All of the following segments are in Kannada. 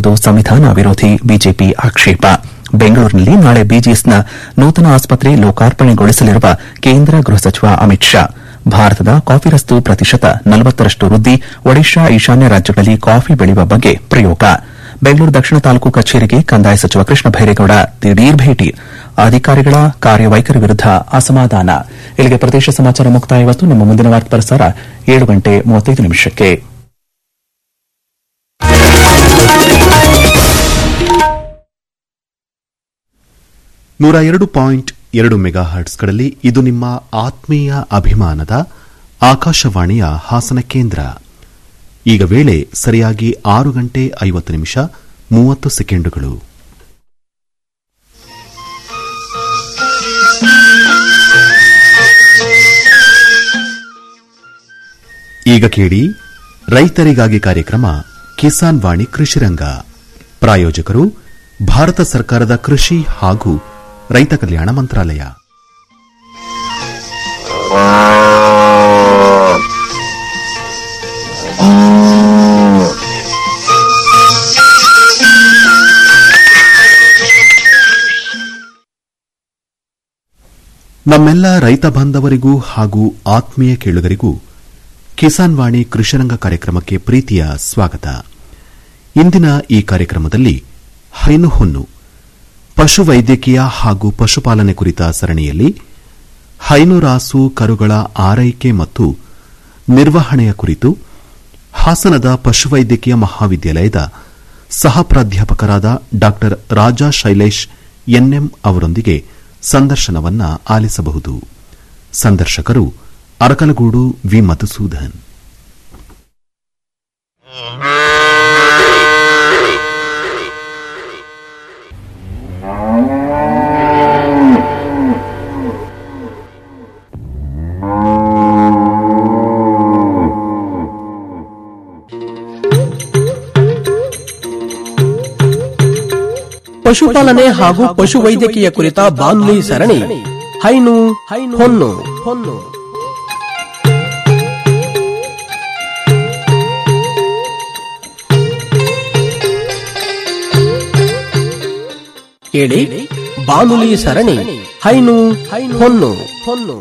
ಮಾಡುತ್ತಿರುವುದು ಸಂವಿಧಾನ ವಿರೋಧಿ ಬಿಜೆಪಿ ಆಕ್ಷೇಪ ಬೆಂಗಳೂರಿನಲ್ಲಿ ನಾಳೆ ಬಿಜಿಎಸ್ನ ನೂತನ ಆಸ್ಪತ್ರೆ ಲೋಕಾರ್ಪಣೆಗೊಳಿಸಲಿರುವ ಕೇಂದ್ರ ಗೃಹ ಸಚಿವ ಅಮಿತ್ ಶಾ ಭಾರತದ ಕಾಫಿ ರಫ್ತು ಪ್ರತಿಶತ ನಲವತ್ತರಷ್ಟು ವೃದ್ಧಿ ಒಡಿಶಾ ಈಶಾನ್ಯ ರಾಜ್ಯಗಳಲ್ಲಿ ಕಾಫಿ ಬೆಳೆಯುವ ಬಗ್ಗೆ ಪ್ರಯೋಗ ಬೆಂಗಳೂರು ದಕ್ಷಿಣ ತಾಲೂಕು ಕಚೇರಿಗೆ ಕಂದಾಯ ಸಚಿವ ಕೃಷ್ಣ ಭೈರೇಗೌಡ ದಿಢೀರ್ ಭೇಟಿ ಅಧಿಕಾರಿಗಳ ಕಾರ್ಯವೈಖರಿ ವಿರುದ್ದ ಅಸಮಾಧಾನ ಇಲ್ಲಿಗೆ ಪ್ರದೇಶ ಸಮಾಚಾರ ಮುಕ್ತಾಯವತ್ತು ನಮ್ಮ ಮುಂದಿನ ವಾರ್ತಾ ಪ್ರಸಾರ ಏಳು ಗಂಟೆ ಮೂವತ್ತೈದು ನಿಮಿಷಕ್ಕೆ ನೂರ ಎರಡು ಪಾಯಿಂಟ್ ಎರಡು ಮೆಗಾ ಹರ್ಟ್ಸ್ಗಳಲ್ಲಿ ಇದು ನಿಮ್ಮ ಆತ್ಮೀಯ ಅಭಿಮಾನದ ಆಕಾಶವಾಣಿಯ ಹಾಸನ ಕೇಂದ್ರ ಈಗ ವೇಳೆ ಸರಿಯಾಗಿ ಆರು ಗಂಟೆ ಐವತ್ತು ನಿಮಿಷ ಮೂವತ್ತು ಸೆಕೆಂಡುಗಳು ಈಗ ಕೇಳಿ ರೈತರಿಗಾಗಿ ಕಾರ್ಯಕ್ರಮ ಕಿಸಾನ್ ವಾಣಿ ಕೃಷಿರಂಗ ಪ್ರಾಯೋಜಕರು ಭಾರತ ಸರ್ಕಾರದ ಕೃಷಿ ಹಾಗೂ ರೈತ ಕಲ್ಯಾಣ ಮಂತ್ರಾಲಯ ನಮ್ಮೆಲ್ಲ ರೈತ ಬಾಂಧವರಿಗೂ ಹಾಗೂ ಆತ್ಮೀಯ ಕೇಳುಗರಿಗೂ ಕಿಸಾನ್ ವಾಣಿ ಕೃಷಿರಂಗ ಕಾರ್ಯಕ್ರಮಕ್ಕೆ ಪ್ರೀತಿಯ ಸ್ವಾಗತ ಇಂದಿನ ಈ ಕಾರ್ಯಕ್ರಮದಲ್ಲಿ ಹೈನು ಹೊನ್ನು ಪಶುವೈದ್ಯಕೀಯ ಹಾಗೂ ಪಶುಪಾಲನೆ ಕುರಿತ ಸರಣಿಯಲ್ಲಿ ಹೈನುರಾಸು ಕರುಗಳ ಆರೈಕೆ ಮತ್ತು ನಿರ್ವಹಣೆಯ ಕುರಿತು ಹಾಸನದ ಪಶುವೈದ್ಯಕೀಯ ಮಹಾವಿದ್ಯಾಲಯದ ಸಹ ಪ್ರಾಧ್ಯಾಪಕರಾದ ಡಾ ರಾಜಾ ಶೈಲೇಶ್ ಎನ್ಎಂ ಅವರೊಂದಿಗೆ ಸಂದರ್ಶನವನ್ನ ಆಲಿಸಬಹುದು ಸಂದರ್ಶಕರು ಅರಕಲಗೂಡು ವಿ ಮಧುಸೂದನ್ ಪಶುಪಾಲನೆ ಹಾಗೂ ಪಶುವೈದ್ಯಕೀಯ ಕುರಿತ ಬಾನುಲಿ ಸರಣಿ ಹೈನು ಹೊನ್ನು ಹೊನ್ನು ಕೇಳಿ ಬಾನುಲಿ ಸರಣಿ ಹೈನು ಹೊನ್ನು ಹೊನ್ನು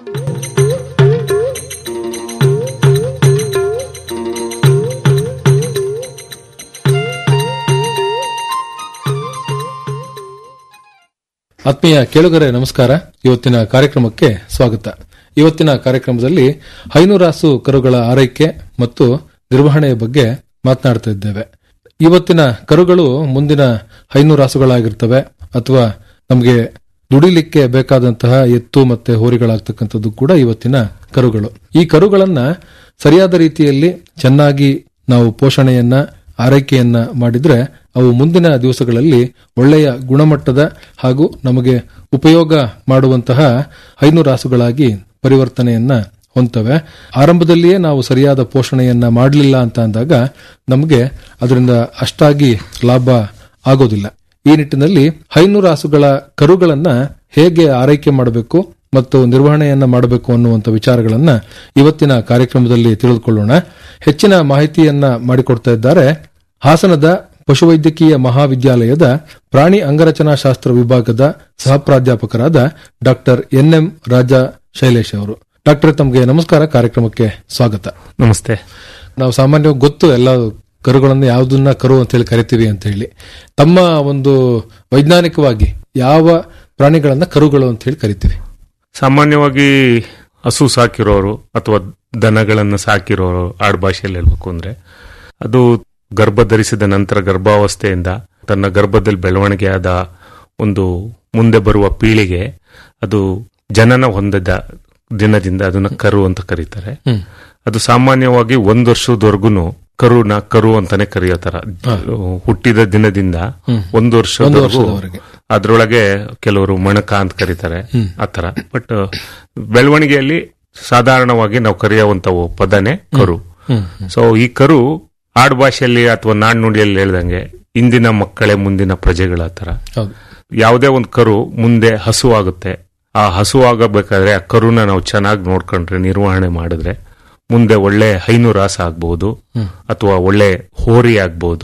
ಆತ್ಮೀಯ ಕೇಳುಗರೆ ನಮಸ್ಕಾರ ಇವತ್ತಿನ ಕಾರ್ಯಕ್ರಮಕ್ಕೆ ಸ್ವಾಗತ ಇವತ್ತಿನ ಕಾರ್ಯಕ್ರಮದಲ್ಲಿ ಹೈನುರಾಸು ಕರುಗಳ ಆರೈಕೆ ಮತ್ತು ನಿರ್ವಹಣೆಯ ಬಗ್ಗೆ ಮಾತನಾಡ್ತಾ ಇದ್ದೇವೆ ಇವತ್ತಿನ ಕರುಗಳು ಮುಂದಿನ ಹೈನುರಾಸುಗಳಾಗಿರ್ತವೆ ಅಥವಾ ನಮಗೆ ದುಡಿಲಿಕ್ಕೆ ಬೇಕಾದಂತಹ ಎತ್ತು ಮತ್ತೆ ಹೋರಿಗಳಾಗ್ತಕ್ಕಂಥದ್ದು ಕೂಡ ಇವತ್ತಿನ ಕರುಗಳು ಈ ಕರುಗಳನ್ನ ಸರಿಯಾದ ರೀತಿಯಲ್ಲಿ ಚೆನ್ನಾಗಿ ನಾವು ಪೋಷಣೆಯನ್ನ ಆರೈಕೆಯನ್ನ ಮಾಡಿದ್ರೆ ಅವು ಮುಂದಿನ ದಿವಸಗಳಲ್ಲಿ ಒಳ್ಳೆಯ ಗುಣಮಟ್ಟದ ಹಾಗೂ ನಮಗೆ ಉಪಯೋಗ ಮಾಡುವಂತಹ ಹೈನುರಾಸುಗಳಾಗಿ ಪರಿವರ್ತನೆಯನ್ನ ಹೊಂದ್ತವೆ ಆರಂಭದಲ್ಲಿಯೇ ನಾವು ಸರಿಯಾದ ಪೋಷಣೆಯನ್ನ ಮಾಡಲಿಲ್ಲ ಅಂತ ಅಂದಾಗ ನಮಗೆ ಅದರಿಂದ ಅಷ್ಟಾಗಿ ಲಾಭ ಆಗೋದಿಲ್ಲ ಈ ನಿಟ್ಟಿನಲ್ಲಿ ಹೈನುರಾಸುಗಳ ಕರುಗಳನ್ನ ಹೇಗೆ ಆರೈಕೆ ಮಾಡಬೇಕು ಮತ್ತು ನಿರ್ವಹಣೆಯನ್ನ ಮಾಡಬೇಕು ಅನ್ನುವಂಥ ವಿಚಾರಗಳನ್ನ ಇವತ್ತಿನ ಕಾರ್ಯಕ್ರಮದಲ್ಲಿ ತಿಳಿದುಕೊಳ್ಳೋಣ ಹೆಚ್ಚಿನ ಮಾಹಿತಿಯನ್ನ ಮಾಡಿಕೊಡ್ತಾ ಇದ್ದಾರೆ ಹಾಸನದ ಪಶುವೈದ್ಯಕೀಯ ಮಹಾವಿದ್ಯಾಲಯದ ಪ್ರಾಣಿ ಅಂಗರಚನಾಶಾಸ್ತ್ರ ವಿಭಾಗದ ಸಹ ಪ್ರಾಧ್ಯಾಪಕರಾದ ಡಾಕ್ಟರ್ ಎನ್ಎಂ ರಾಜಾ ಶೈಲೇಶ್ ಅವರು ಡಾಕ್ಟರ್ ತಮಗೆ ನಮಸ್ಕಾರ ಕಾರ್ಯಕ್ರಮಕ್ಕೆ ಸ್ವಾಗತ ನಮಸ್ತೆ ನಾವು ಸಾಮಾನ್ಯವಾಗಿ ಗೊತ್ತು ಎಲ್ಲ ಕರುಗಳನ್ನ ಯಾವುದನ್ನ ಕರು ಅಂತ ಹೇಳಿ ಕರಿತೀವಿ ಅಂತ ಹೇಳಿ ತಮ್ಮ ಒಂದು ವೈಜ್ಞಾನಿಕವಾಗಿ ಯಾವ ಪ್ರಾಣಿಗಳನ್ನ ಕರುಗಳು ಅಂತ ಹೇಳಿ ಕರಿತೀವಿ ಸಾಮಾನ್ಯವಾಗಿ ಹಸು ಸಾಕಿರೋರು ಅಥವಾ ದನಗಳನ್ನು ಸಾಕಿರೋರು ಆಡು ಭಾಷೆಯಲ್ಲಿ ಹೇಳ್ಬೇಕು ಅಂದ್ರೆ ಅದು ಗರ್ಭ ಧರಿಸಿದ ನಂತರ ಗರ್ಭಾವಸ್ಥೆಯಿಂದ ತನ್ನ ಗರ್ಭದಲ್ಲಿ ಬೆಳವಣಿಗೆಯಾದ ಒಂದು ಮುಂದೆ ಬರುವ ಪೀಳಿಗೆ ಅದು ಜನನ ಹೊಂದಿದ ದಿನದಿಂದ ಅದನ್ನ ಕರು ಅಂತ ಕರೀತಾರೆ ಅದು ಸಾಮಾನ್ಯವಾಗಿ ಒಂದು ವರ್ಷದವರೆಗೂ ಕರುನ ಕರು ಅಂತಾನೆ ಕರೆಯೋ ತರ ಹುಟ್ಟಿದ ದಿನದಿಂದ ಒಂದು ವರ್ಷದವರೆಗೂ ವರ್ಷದವರೆಗೆ. ಅದ್ರೊಳಗೆ ಕೆಲವರು ಮಣಕ ಅಂತ ಕರೀತಾರೆ ಆತರ ಬಟ್ ಬೆಳವಣಿಗೆಯಲ್ಲಿ ಸಾಧಾರಣವಾಗಿ ನಾವು ಕರೆಯುವಂತ ಪದನೇ ಕರು ಸೊ ಈ ಕರು ಆಡು ಭಾಷೆಯಲ್ಲಿ ಅಥವಾ ನಾಣ್ಣುಡಿಯಲ್ಲಿ ಹೇಳ್ದಂಗೆ ಇಂದಿನ ಮಕ್ಕಳೇ ಮುಂದಿನ ಪ್ರಜೆಗಳ ತರ ಹೌದು ಯಾವುದೇ ಒಂದು ಕರು ಮುಂದೆ ಹಸು ಆಗುತ್ತೆ ಆ ಹಸು ಆಗಬೇಕಾದ್ರೆ ಆ ಕರುನ ನಾವು ಚೆನ್ನಾಗಿ ನೋಡ್ಕೊಂಡ್ರೆ ನಿರ್ವಹಣೆ ಮಾಡಿದ್ರೆ ಮುಂದೆ ಒಳ್ಳೆ ಹೈನು ರಾಸ ಆಗ್ಬಹುದು ಅಥವಾ ಒಳ್ಳೆ ಹೋರಿ ಆಗ್ಬಹುದು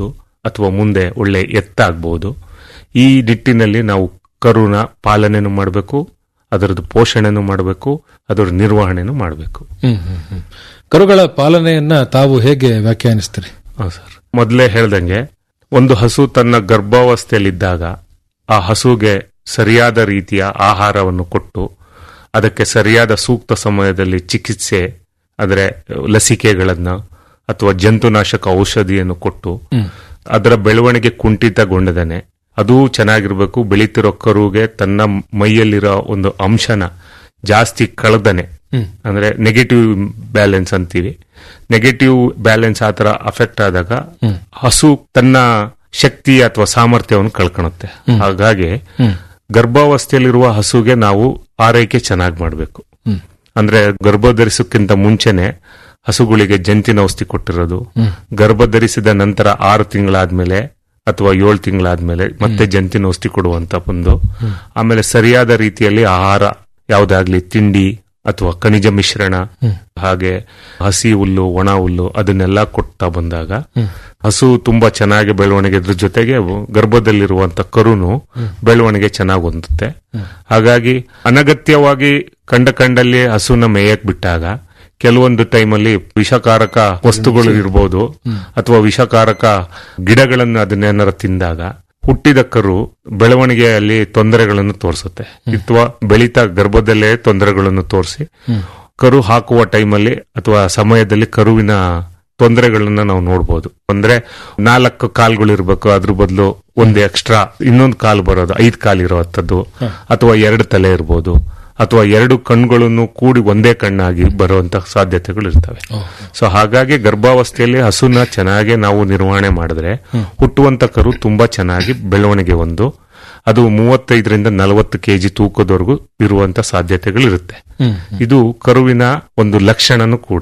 ಅಥವಾ ಮುಂದೆ ಒಳ್ಳೆ ಎತ್ತಾಗಬಹುದು ಈ ನಿಟ್ಟಿನಲ್ಲಿ ನಾವು ಕರುನ ಪಾಲನೆನೂ ಮಾಡಬೇಕು ಅದರದ್ದು ಪೋಷಣೆನೂ ಮಾಡಬೇಕು ಅದರ ನಿರ್ವಹಣೆನೂ ಮಾಡಬೇಕು ಹ್ಮ್ ಹ್ಮ್ ಹ್ಮ್ ಕರುಗಳ ಪಾಲನೆಯನ್ನ ತಾವು ಹೇಗೆ ವ್ಯಾಖ್ಯಾನಿಸ್ತೀರಿ ಹಾ ಸರ್ ಮೊದಲೇ ಹೇಳ್ದಂಗೆ ಒಂದು ಹಸು ತನ್ನ ಗರ್ಭಾವಸ್ಥೆಯಲ್ಲಿದ್ದಾಗ ಆ ಹಸುಗೆ ಸರಿಯಾದ ರೀತಿಯ ಆಹಾರವನ್ನು ಕೊಟ್ಟು ಅದಕ್ಕೆ ಸರಿಯಾದ ಸೂಕ್ತ ಸಮಯದಲ್ಲಿ ಚಿಕಿತ್ಸೆ ಅಂದರೆ ಲಸಿಕೆಗಳನ್ನ ಅಥವಾ ಜಂತುನಾಶಕ ಔಷಧಿಯನ್ನು ಕೊಟ್ಟು ಅದರ ಬೆಳವಣಿಗೆ ಕುಂಠಿತಗೊಂಡದನೆ ಅದು ಚೆನ್ನಾಗಿರ್ಬೇಕು ಬೆಳೀತಿರೋ ಕರುಗೆ ತನ್ನ ಮೈಯಲ್ಲಿರೋ ಒಂದು ಅಂಶನ ಜಾಸ್ತಿ ಕಳೆದನೆ ಅಂದ್ರೆ ನೆಗೆಟಿವ್ ಬ್ಯಾಲೆನ್ಸ್ ಅಂತೀವಿ ನೆಗೆಟಿವ್ ಬ್ಯಾಲೆನ್ಸ್ ಆ ತರ ಅಫೆಕ್ಟ್ ಆದಾಗ ಹಸು ತನ್ನ ಶಕ್ತಿ ಅಥವಾ ಸಾಮರ್ಥ್ಯವನ್ನು ಕಳ್ಕೊಳುತ್ತೆ ಹಾಗಾಗಿ ಗರ್ಭಾವಸ್ಥೆಯಲ್ಲಿರುವ ಹಸುಗೆ ನಾವು ಆರೈಕೆ ಚೆನ್ನಾಗಿ ಮಾಡಬೇಕು ಅಂದ್ರೆ ಗರ್ಭ ಧರಿಸೋಕ್ಕಿಂತ ಮುಂಚೆನೆ ಹಸುಗಳಿಗೆ ಜಂತಿನ ಔಷಧಿ ಕೊಟ್ಟಿರೋದು ಗರ್ಭ ಧರಿಸಿದ ನಂತರ ಆರು ತಿಂಗಳಾದ್ಮೇಲೆ ಅಥವಾ ಏಳು ತಿಂಗಳಾದ್ಮೇಲೆ ಮತ್ತೆ ಜಂತಿನ ಔಷಧಿ ಕೊಡುವಂತ ಒಂದು ಆಮೇಲೆ ಸರಿಯಾದ ರೀತಿಯಲ್ಲಿ ಆಹಾರ ಯಾವುದಾಗ್ಲಿ ತಿಂಡಿ ಅಥವಾ ಖನಿಜ ಮಿಶ್ರಣ ಹಾಗೆ ಹಸಿ ಹುಲ್ಲು ಒಣ ಹುಲ್ಲು ಅದನ್ನೆಲ್ಲ ಕೊಡ್ತಾ ಬಂದಾಗ ಹಸು ತುಂಬಾ ಚೆನ್ನಾಗಿ ಬೆಳವಣಿಗೆ ಇದ್ರ ಜೊತೆಗೆ ಗರ್ಭದಲ್ಲಿರುವಂತ ಕರುನು ಬೆಳವಣಿಗೆ ಚೆನ್ನಾಗಿ ಹೊಂದುತ್ತೆ ಹಾಗಾಗಿ ಅನಗತ್ಯವಾಗಿ ಕಂಡ ಕಂಡಲ್ಲಿ ಹಸುನ ಮೇಯಕ್ ಬಿಟ್ಟಾಗ ಕೆಲವೊಂದು ಟೈಮಲ್ಲಿ ವಿಷಕಾರಕ ವಸ್ತುಗಳು ಇರ್ಬೋದು ಅಥವಾ ವಿಷಕಾರಕ ಗಿಡಗಳನ್ನು ಅದನ್ನೇನಾರ ತಿಂದಾಗ ಹುಟ್ಟಿದ ಕರು ಬೆಳವಣಿಗೆಯಲ್ಲಿ ತೊಂದರೆಗಳನ್ನು ತೋರಿಸುತ್ತೆ ಅಥವಾ ಬೆಳೀತಾ ಗರ್ಭದಲ್ಲೇ ತೊಂದರೆಗಳನ್ನು ತೋರಿಸಿ ಕರು ಹಾಕುವ ಟೈಮಲ್ಲಿ ಅಥವಾ ಸಮಯದಲ್ಲಿ ಕರುವಿನ ತೊಂದರೆಗಳನ್ನ ನಾವು ನೋಡ್ಬೋದು ಅಂದ್ರೆ ನಾಲ್ಕು ಕಾಲ್ಗಳು ಇರ್ಬೇಕು ಅದ್ರ ಬದಲು ಒಂದು ಎಕ್ಸ್ಟ್ರಾ ಇನ್ನೊಂದು ಕಾಲು ಬರೋದು ಐದು ಕಾಲು ಇರುವಂತದ್ದು ಅಥವಾ ಎರಡು ತಲೆ ಇರ್ಬೋದು ಅಥವಾ ಎರಡು ಕಣ್ಗಳನ್ನು ಕೂಡಿ ಒಂದೇ ಕಣ್ಣಾಗಿ ಬರುವಂತ ಸಾಧ್ಯತೆಗಳು ಇರ್ತವೆ ಸೊ ಹಾಗಾಗಿ ಗರ್ಭಾವಸ್ಥೆಯಲ್ಲಿ ಹಸುನ ಚೆನ್ನಾಗಿ ನಾವು ನಿರ್ವಹಣೆ ಮಾಡಿದ್ರೆ ಹುಟ್ಟುವಂತ ಕರು ತುಂಬಾ ಚೆನ್ನಾಗಿ ಬೆಳವಣಿಗೆ ಒಂದು ಅದು ಮೂವತ್ತೈದರಿಂದ ನಲವತ್ತು ಕೆಜಿ ತೂಕದವರೆಗೂ ಇರುವಂತ ಸಾಧ್ಯತೆಗಳು ಇರುತ್ತೆ ಇದು ಕರುವಿನ ಒಂದು ಲಕ್ಷಣನೂ ಕೂಡ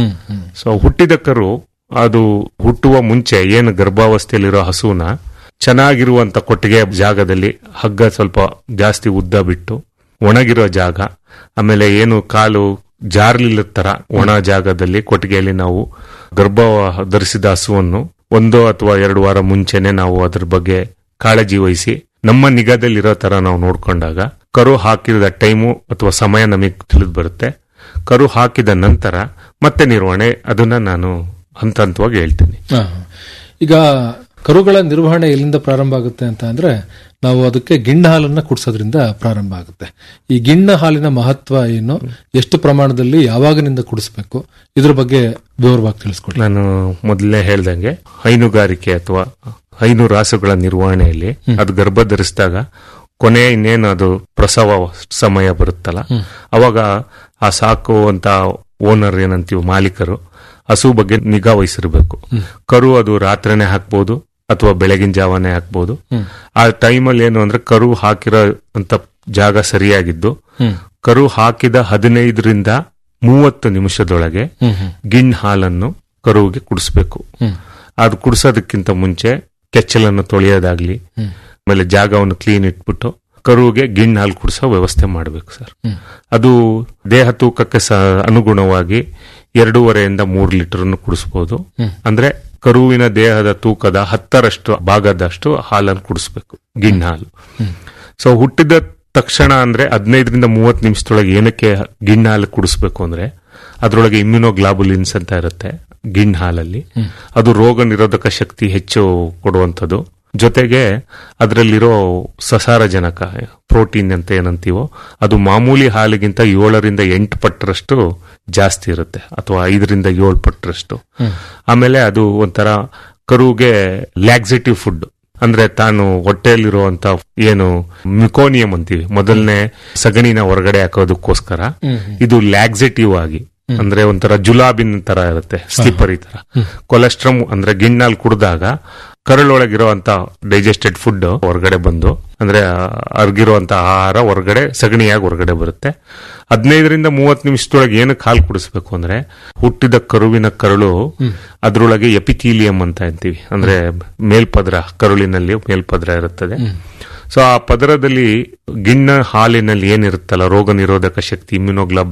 ಸೊ ಹುಟ್ಟಿದ ಕರು ಅದು ಹುಟ್ಟುವ ಮುಂಚೆ ಏನು ಗರ್ಭಾವಸ್ಥೆಯಲ್ಲಿರೋ ಹಸುನ ಚೆನ್ನಾಗಿರುವಂತ ಕೊಟ್ಟಿಗೆ ಜಾಗದಲ್ಲಿ ಹಗ್ಗ ಸ್ವಲ್ಪ ಜಾಸ್ತಿ ಉದ್ದ ಬಿಟ್ಟು ಒಣಗಿರೋ ಜಾಗ ಆಮೇಲೆ ಏನು ಕಾಲು ಜಾರ್ಲಿಲ್ಲ ತರ ಒಣ ಜಾಗದಲ್ಲಿ ಕೊಟ್ಟಿಗೆಯಲ್ಲಿ ನಾವು ಗರ್ಭ ಧರಿಸಿದ ಹಸುವನ್ನು ಒಂದು ಅಥವಾ ಎರಡು ವಾರ ಮುಂಚೆನೆ ನಾವು ಅದ್ರ ಬಗ್ಗೆ ಕಾಳಜಿ ವಹಿಸಿ ನಮ್ಮ ನಿಗಾದಲ್ಲಿರೋ ತರ ನಾವು ನೋಡ್ಕೊಂಡಾಗ ಕರು ಹಾಕಿದ ಟೈಮು ಅಥವಾ ಸಮಯ ನಮಗೆ ತಿಳಿದು ಬರುತ್ತೆ ಕರು ಹಾಕಿದ ನಂತರ ಮತ್ತೆ ನಿರ್ವಹಣೆ ಅದನ್ನ ನಾನು ಹಂತ ಹಂತವಾಗಿ ಹೇಳ್ತೀನಿ ಹಾ. ಈಗ ಕರುಗಳ ನಿರ್ವಹಣೆ ಎಲ್ಲಿಂದ ಪ್ರಾರಂಭ ಆಗುತ್ತೆ ಅಂತ ಅಂದ್ರೆ ನಾವು ಅದಕ್ಕೆ ಗಿಣ್ಣ ಹಾಲನ್ನ ಕುಡಿಸೋದ್ರಿಂದ ಪ್ರಾರಂಭ ಆಗುತ್ತೆ ಈ ಗಿಣ್ಣ ಹಾಲಿನ ಮಹತ್ವ ಏನು ಎಷ್ಟು ಪ್ರಮಾಣದಲ್ಲಿ ಯಾವಾಗಿನಿಂದ ಕುಡಿಸ್ಬೇಕು ಇದ್ರ ಬಗ್ಗೆ ವಿವರವಾಗಿ ತಿಳಿಸ್ಕೊಡಿ ನಾನು ಮೊದಲೇ ಹೇಳ್ದಂಗೆ ಹೈನುಗಾರಿಕೆ ಅಥವಾ ಹೈನು ರಾಸುಗಳ ನಿರ್ವಹಣೆಯಲ್ಲಿ ಅದು ಗರ್ಭ ಧರಿಸಿದಾಗ ಕೊನೆ ಇನ್ನೇನು ಅದು ಪ್ರಸವ ಸಮಯ ಬರುತ್ತಲ್ಲ ಅವಾಗ ಆ ಸಾಕುವಂತ ಓನರ್ ಏನಂತೀವಿ ಮಾಲೀಕರು ಹಸು ಬಗ್ಗೆ ನಿಗಾ ವಹಿಸಿರ್ಬೇಕು ಕರು ಅದು ರಾತ್ರಿನೇ ಹಾಕ್ಬೋದು ಅಥವಾ ಬೆಳಗಿನ ಜಾವನೇ ಹಾಕ್ಬೋದು ಆ ಟೈಮಲ್ಲಿ ಏನು ಅಂದ್ರೆ ಕರು ಹಾಕಿರೋ ಅಂತ ಜಾಗ ಸರಿಯಾಗಿದ್ದು ಕರು ಹಾಕಿದ ಹದಿನೈದರಿಂದ ಮೂವತ್ತು ನಿಮಿಷದೊಳಗೆ ಗಿಣ್ ಹಾಲನ್ನು ಕರುವಿಗೆ ಕುಡಿಸ್ಬೇಕು ಅದು ಕುಡಿಸೋದಕ್ಕಿಂತ ಮುಂಚೆ ಕೆಚ್ಚಲನ್ನು ತೊಳೆಯೋದಾಗ್ಲಿ ಆಮೇಲೆ ಜಾಗವನ್ನು ಕ್ಲೀನ್ ಇಟ್ಬಿಟ್ಟು ಕರುವಿಗೆ ಗಿಣ್ ಹಾಲು ಕುಡಿಸೋ ವ್ಯವಸ್ಥೆ ಮಾಡಬೇಕು ಸರ್ ಅದು ದೇಹ ತೂಕಕ್ಕೆ ಸ ಅನುಗುಣವಾಗಿ ಎರಡೂವರೆಯಿಂದ ಮೂರು ಲೀಟರ್ ಕುಡಿಸಬಹುದು ಅಂದ್ರೆ ಕರುವಿನ ದೇಹದ ತೂಕದ ಹತ್ತರಷ್ಟು ಭಾಗದಷ್ಟು ಹಾಲನ್ನು ಕುಡಿಸ್ಬೇಕು ಗಿಣ್ ಹಾಲು ಸೊ ಹುಟ್ಟಿದ ತಕ್ಷಣ ಅಂದ್ರೆ ಹದಿನೈದರಿಂದ ಮೂವತ್ತು ನಿಮಿಷದೊಳಗೆ ಏನಕ್ಕೆ ಗಿಣ್ ಹಾಲು ಕುಡಿಸ್ಬೇಕು ಅಂದ್ರೆ ಅದರೊಳಗೆ ಇಮ್ಯುನೋಗ್ಲಾಬುಲಿನ್ಸ್ ಅಂತ ಇರುತ್ತೆ ಗಿಣ್ ಹಾಲಲ್ಲಿ ಅದು ರೋಗ ನಿರೋಧಕ ಶಕ್ತಿ ಹೆಚ್ಚು ಕೊಡುವಂಥದ್ದು ಜೊತೆಗೆ ಅದರಲ್ಲಿರೋ ಸಸಾರಜನಕ ಪ್ರೋಟೀನ್ ಅಂತ ಏನಂತೀವೋ ಅದು ಮಾಮೂಲಿ ಹಾಲಿಗಿಂತ ಏಳರಿಂದ ಎಂಟು ಪಟ್ಟರಷ್ಟು ಜಾಸ್ತಿ ಇರುತ್ತೆ ಅಥವಾ ಐದರಿಂದ ಏಳು ಪಟ್ಟರಷ್ಟು ಆಮೇಲೆ ಅದು ಒಂಥರ ಕರುಗೆ ಲ್ಯಾಕ್ಸಿಟಿವ್ ಫುಡ್ ಅಂದ್ರೆ ತಾನು ಹೊಟ್ಟೆಯಲ್ಲಿರುವಂತ ಏನು ಮಿಕೋನಿಯಂ ಅಂತೀವಿ ಮೊದಲನೇ ಸಗಣಿನ ಹೊರಗಡೆ ಹಾಕೋದಕ್ಕೋಸ್ಕರ ಇದು ಲ್ಯಾಕ್ಸಿಟಿವ್ ಆಗಿ ಅಂದ್ರೆ ಒಂಥರ ಜುಲಾಬಿನ್ ತರ ಇರುತ್ತೆ ಸ್ಲಿಪ್ಪರಿ ತರ ಕೊಲೆಸ್ಟ್ರಮ್ ಅಂದ್ರೆ ಗಿಣ್ಣಾಲ್ ಕುಡಿದಾಗ ಕರಳೊಳಗಿರುವಂತ ಡೈಜೆಸ್ಟೆಡ್ ಫುಡ್ ಹೊರಗಡೆ ಬಂದು ಅಂದ್ರೆ ಅರ್ಗಿರುವಂತ ಆಹಾರ ಹೊರಗಡೆ ಸಗಣಿಯಾಗಿ ಹೊರಗಡೆ ಬರುತ್ತೆ ಹದಿನೈದರಿಂದ ಮೂವತ್ತು ನಿಮಿಷದೊಳಗೆ ಏನಕ್ಕೆ ಹಾಲು ಕುಡಿಸ್ಬೇಕು ಅಂದ್ರೆ ಹುಟ್ಟಿದ ಕರುವಿನ ಕರುಳು ಅದ್ರೊಳಗೆ ಎಪಿಥೀಲಿಯಂ ಅಂತ ಅಂತೀವಿ ಅಂದ್ರೆ ಮೇಲ್ಪದ್ರ ಕರುಳಿನಲ್ಲಿ ಮೇಲ್ಪದ್ರ ಇರುತ್ತದೆ ಸೊ ಆ ಪದರದಲ್ಲಿ ಗಿಣ್ಣ ಹಾಲಿನಲ್ಲಿ ಏನಿರುತ್ತಲ್ಲ ರೋಗ ನಿರೋಧಕ ಶಕ್ತಿ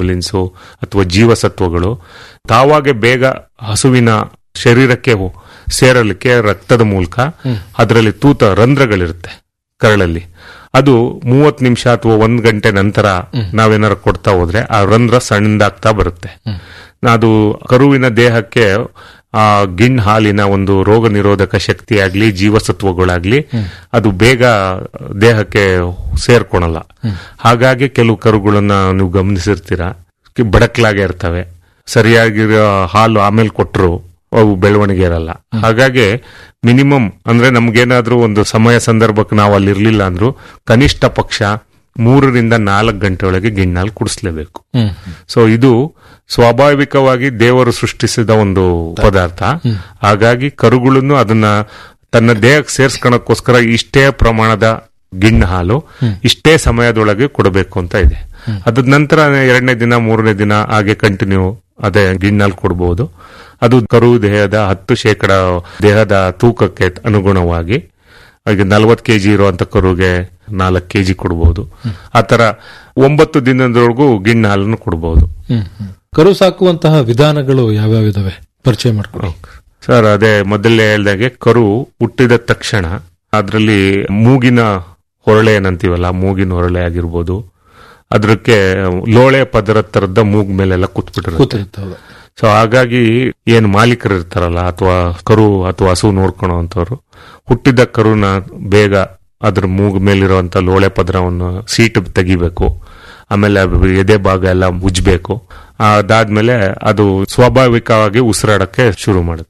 ಇಮ್ಯುನೋಗ್ಲಾಬುಲಿನ್ಸು ಅಥವಾ ಜೀವಸತ್ವಗಳು ತಾವಾಗೆ ಬೇಗ ಹಸುವಿನ ಶರೀರಕ್ಕೆ ಸೇರಲಿಕ್ಕೆ ರಕ್ತದ ಮೂಲಕ ಅದರಲ್ಲಿ ತೂತ ರಂಧ್ರಗಳಿರುತ್ತೆ ಕರಳಲ್ಲಿ ಅದು ಮೂವತ್ ನಿಮಿಷ ಅಥವಾ ಒಂದ್ ಗಂಟೆ ನಂತರ ನಾವೇನಾರು ಕೊಡ್ತಾ ಹೋದ್ರೆ ಆ ರಂಧ್ರ ಸಣ್ಣದಾಗ್ತಾ ಬರುತ್ತೆ ಅದು ಕರುವಿನ ದೇಹಕ್ಕೆ ಆ ಗಿಣ್ ಹಾಲಿನ ಒಂದು ರೋಗ ನಿರೋಧಕ ಶಕ್ತಿ ಆಗ್ಲಿ ಜೀವಸತ್ವಗಳಾಗ್ಲಿ ಅದು ಬೇಗ ದೇಹಕ್ಕೆ ಸೇರ್ಕೊಳಲ್ಲ ಹಾಗಾಗಿ ಕೆಲವು ಕರುಗಳನ್ನ ನೀವು ಗಮನಿಸಿರ್ತೀರಾ ಕಿ- ಬಡಕ್ಲಾಗೆ ಇರ್ತವೆ ಸರಿಯಾಗಿರೋ ಹಾಲು ಆಮೇಲೆ ಕೊಟ್ಟರು ಅವು ಬೆಳವಣಿಗೆ ಇರಲ್ಲ ಹಾಗಾಗಿ ಮಿನಿಮಮ್ ಅಂದ್ರೆ ನಮ್ಗೇನಾದ್ರೂ ಒಂದು ಸಮಯ ಸಂದರ್ಭಕ್ಕೆ ನಾವು ಅಲ್ಲಿ ಇರ್ಲಿಲ್ಲ ಅಂದ್ರೂ ಕನಿಷ್ಠ ಪಕ್ಷ ಮೂರರಿಂದ ನಾಲ್ಕು ಗಂಟೆ ಒಳಗೆ ಗಿಣ್ಣಾಲ್ ಕುಡಿಸ್ಲೇಬೇಕು ಸೊ ಇದು ಸ್ವಾಭಾವಿಕವಾಗಿ ದೇವರು ಸೃಷ್ಟಿಸಿದ ಒಂದು ಪದಾರ್ಥ ಹಾಗಾಗಿ ಕರುಗಳನ್ನು ಅದನ್ನ ತನ್ನ ದೇಹಕ್ಕೆ ಸೇರ್ಸ್ಕೊಳಕ್ಕೋಸ್ಕರ ಇಷ್ಟೇ ಪ್ರಮಾಣದ ಗಿಣ್ಣು ಹಾಲು ಇಷ್ಟೇ ಸಮಯದೊಳಗೆ ಕೊಡಬೇಕು ಅಂತ ಇದೆ ಅದ ನಂತರ ಎರಡನೇ ದಿನ ಮೂರನೇ ದಿನ ಹಾಗೆ ಕಂಟಿನ್ಯೂ ಅದೇ ಗಿಣ್ಣಾಲ್ ಕೊಡಬಹುದು ಅದು ಕರು ದೇಹದ ಹತ್ತು ಶೇಕಡ ದೇಹದ ತೂಕಕ್ಕೆ ಅನುಗುಣವಾಗಿ ಈಗ ನಲವತ್ತು ಕೆಜಿ ಇರುವಂತ ಕರುಗೆ ನಾಲ್ಕು ಕೆಜಿ ಕೊಡಬಹುದು ಆತರ ಒಂಬತ್ತು ದಿನದವರೆಗೂ ಗಿಣ್ಣ ಹಾಲನ್ನು ಕೊಡಬಹುದು ಕರು ಸಾಕುವಂತಹ ವಿಧಾನಗಳು ಯಾವ್ಯಾವ ಇದಾವೆ ಪರಿಚಯ ಮಾಡ್ಕೊಳ್ಳಿ ಸರ್ ಅದೇ ಮೊದಲೇ ಹೇಳ್ದಾಗೆ ಕರು ಹುಟ್ಟಿದ ತಕ್ಷಣ ಅದರಲ್ಲಿ ಮೂಗಿನ ಹೊರಳೆ ಏನಂತೀವಲ್ಲ ಮೂಗಿನ ಹೊರಳೆ ಆಗಿರ್ಬೋದು ಅದಕ್ಕೆ ಲೋಳೆ ಪದರ ತರದ ಮೂಗ್ ಮೇಲೆಲ್ಲ ಕೂತ್ಬಿಟ್ಟಿರುತ್ತೆ ಕೂತಿರುತ್ತೆ ಹೌದು ಸೊ ಹಾಗಾಗಿ ಏನ್ ಮಾಲೀಕರು ಇರ್ತಾರಲ್ಲ ಅಥವಾ ಕರು ಅಥವಾ ಹಸು ನೋಡ್ಕೊಳೋ ಅಂತವ್ರು ಹುಟ್ಟಿದ ಕರುನ ಬೇಗ ಅದ್ರ ಮೂಗ್ ಮೇಲಿರುವಂತ ಲೋಳೆ ಪದರವನ್ನು ಸೀಟ್ ತೆಗಿಬೇಕು ಆಮೇಲೆ ಅದು ಎದೆ ಭಾಗ ಎಲ್ಲ ಉಜ್ಬೇಕು ಅದಾದ್ಮೇಲೆ ಅದು ಸ್ವಾಭಾವಿಕವಾಗಿ ಉಸಿರಾಡಕ್ಕೆ ಶುರು ಮಾಡುತ್ತೆ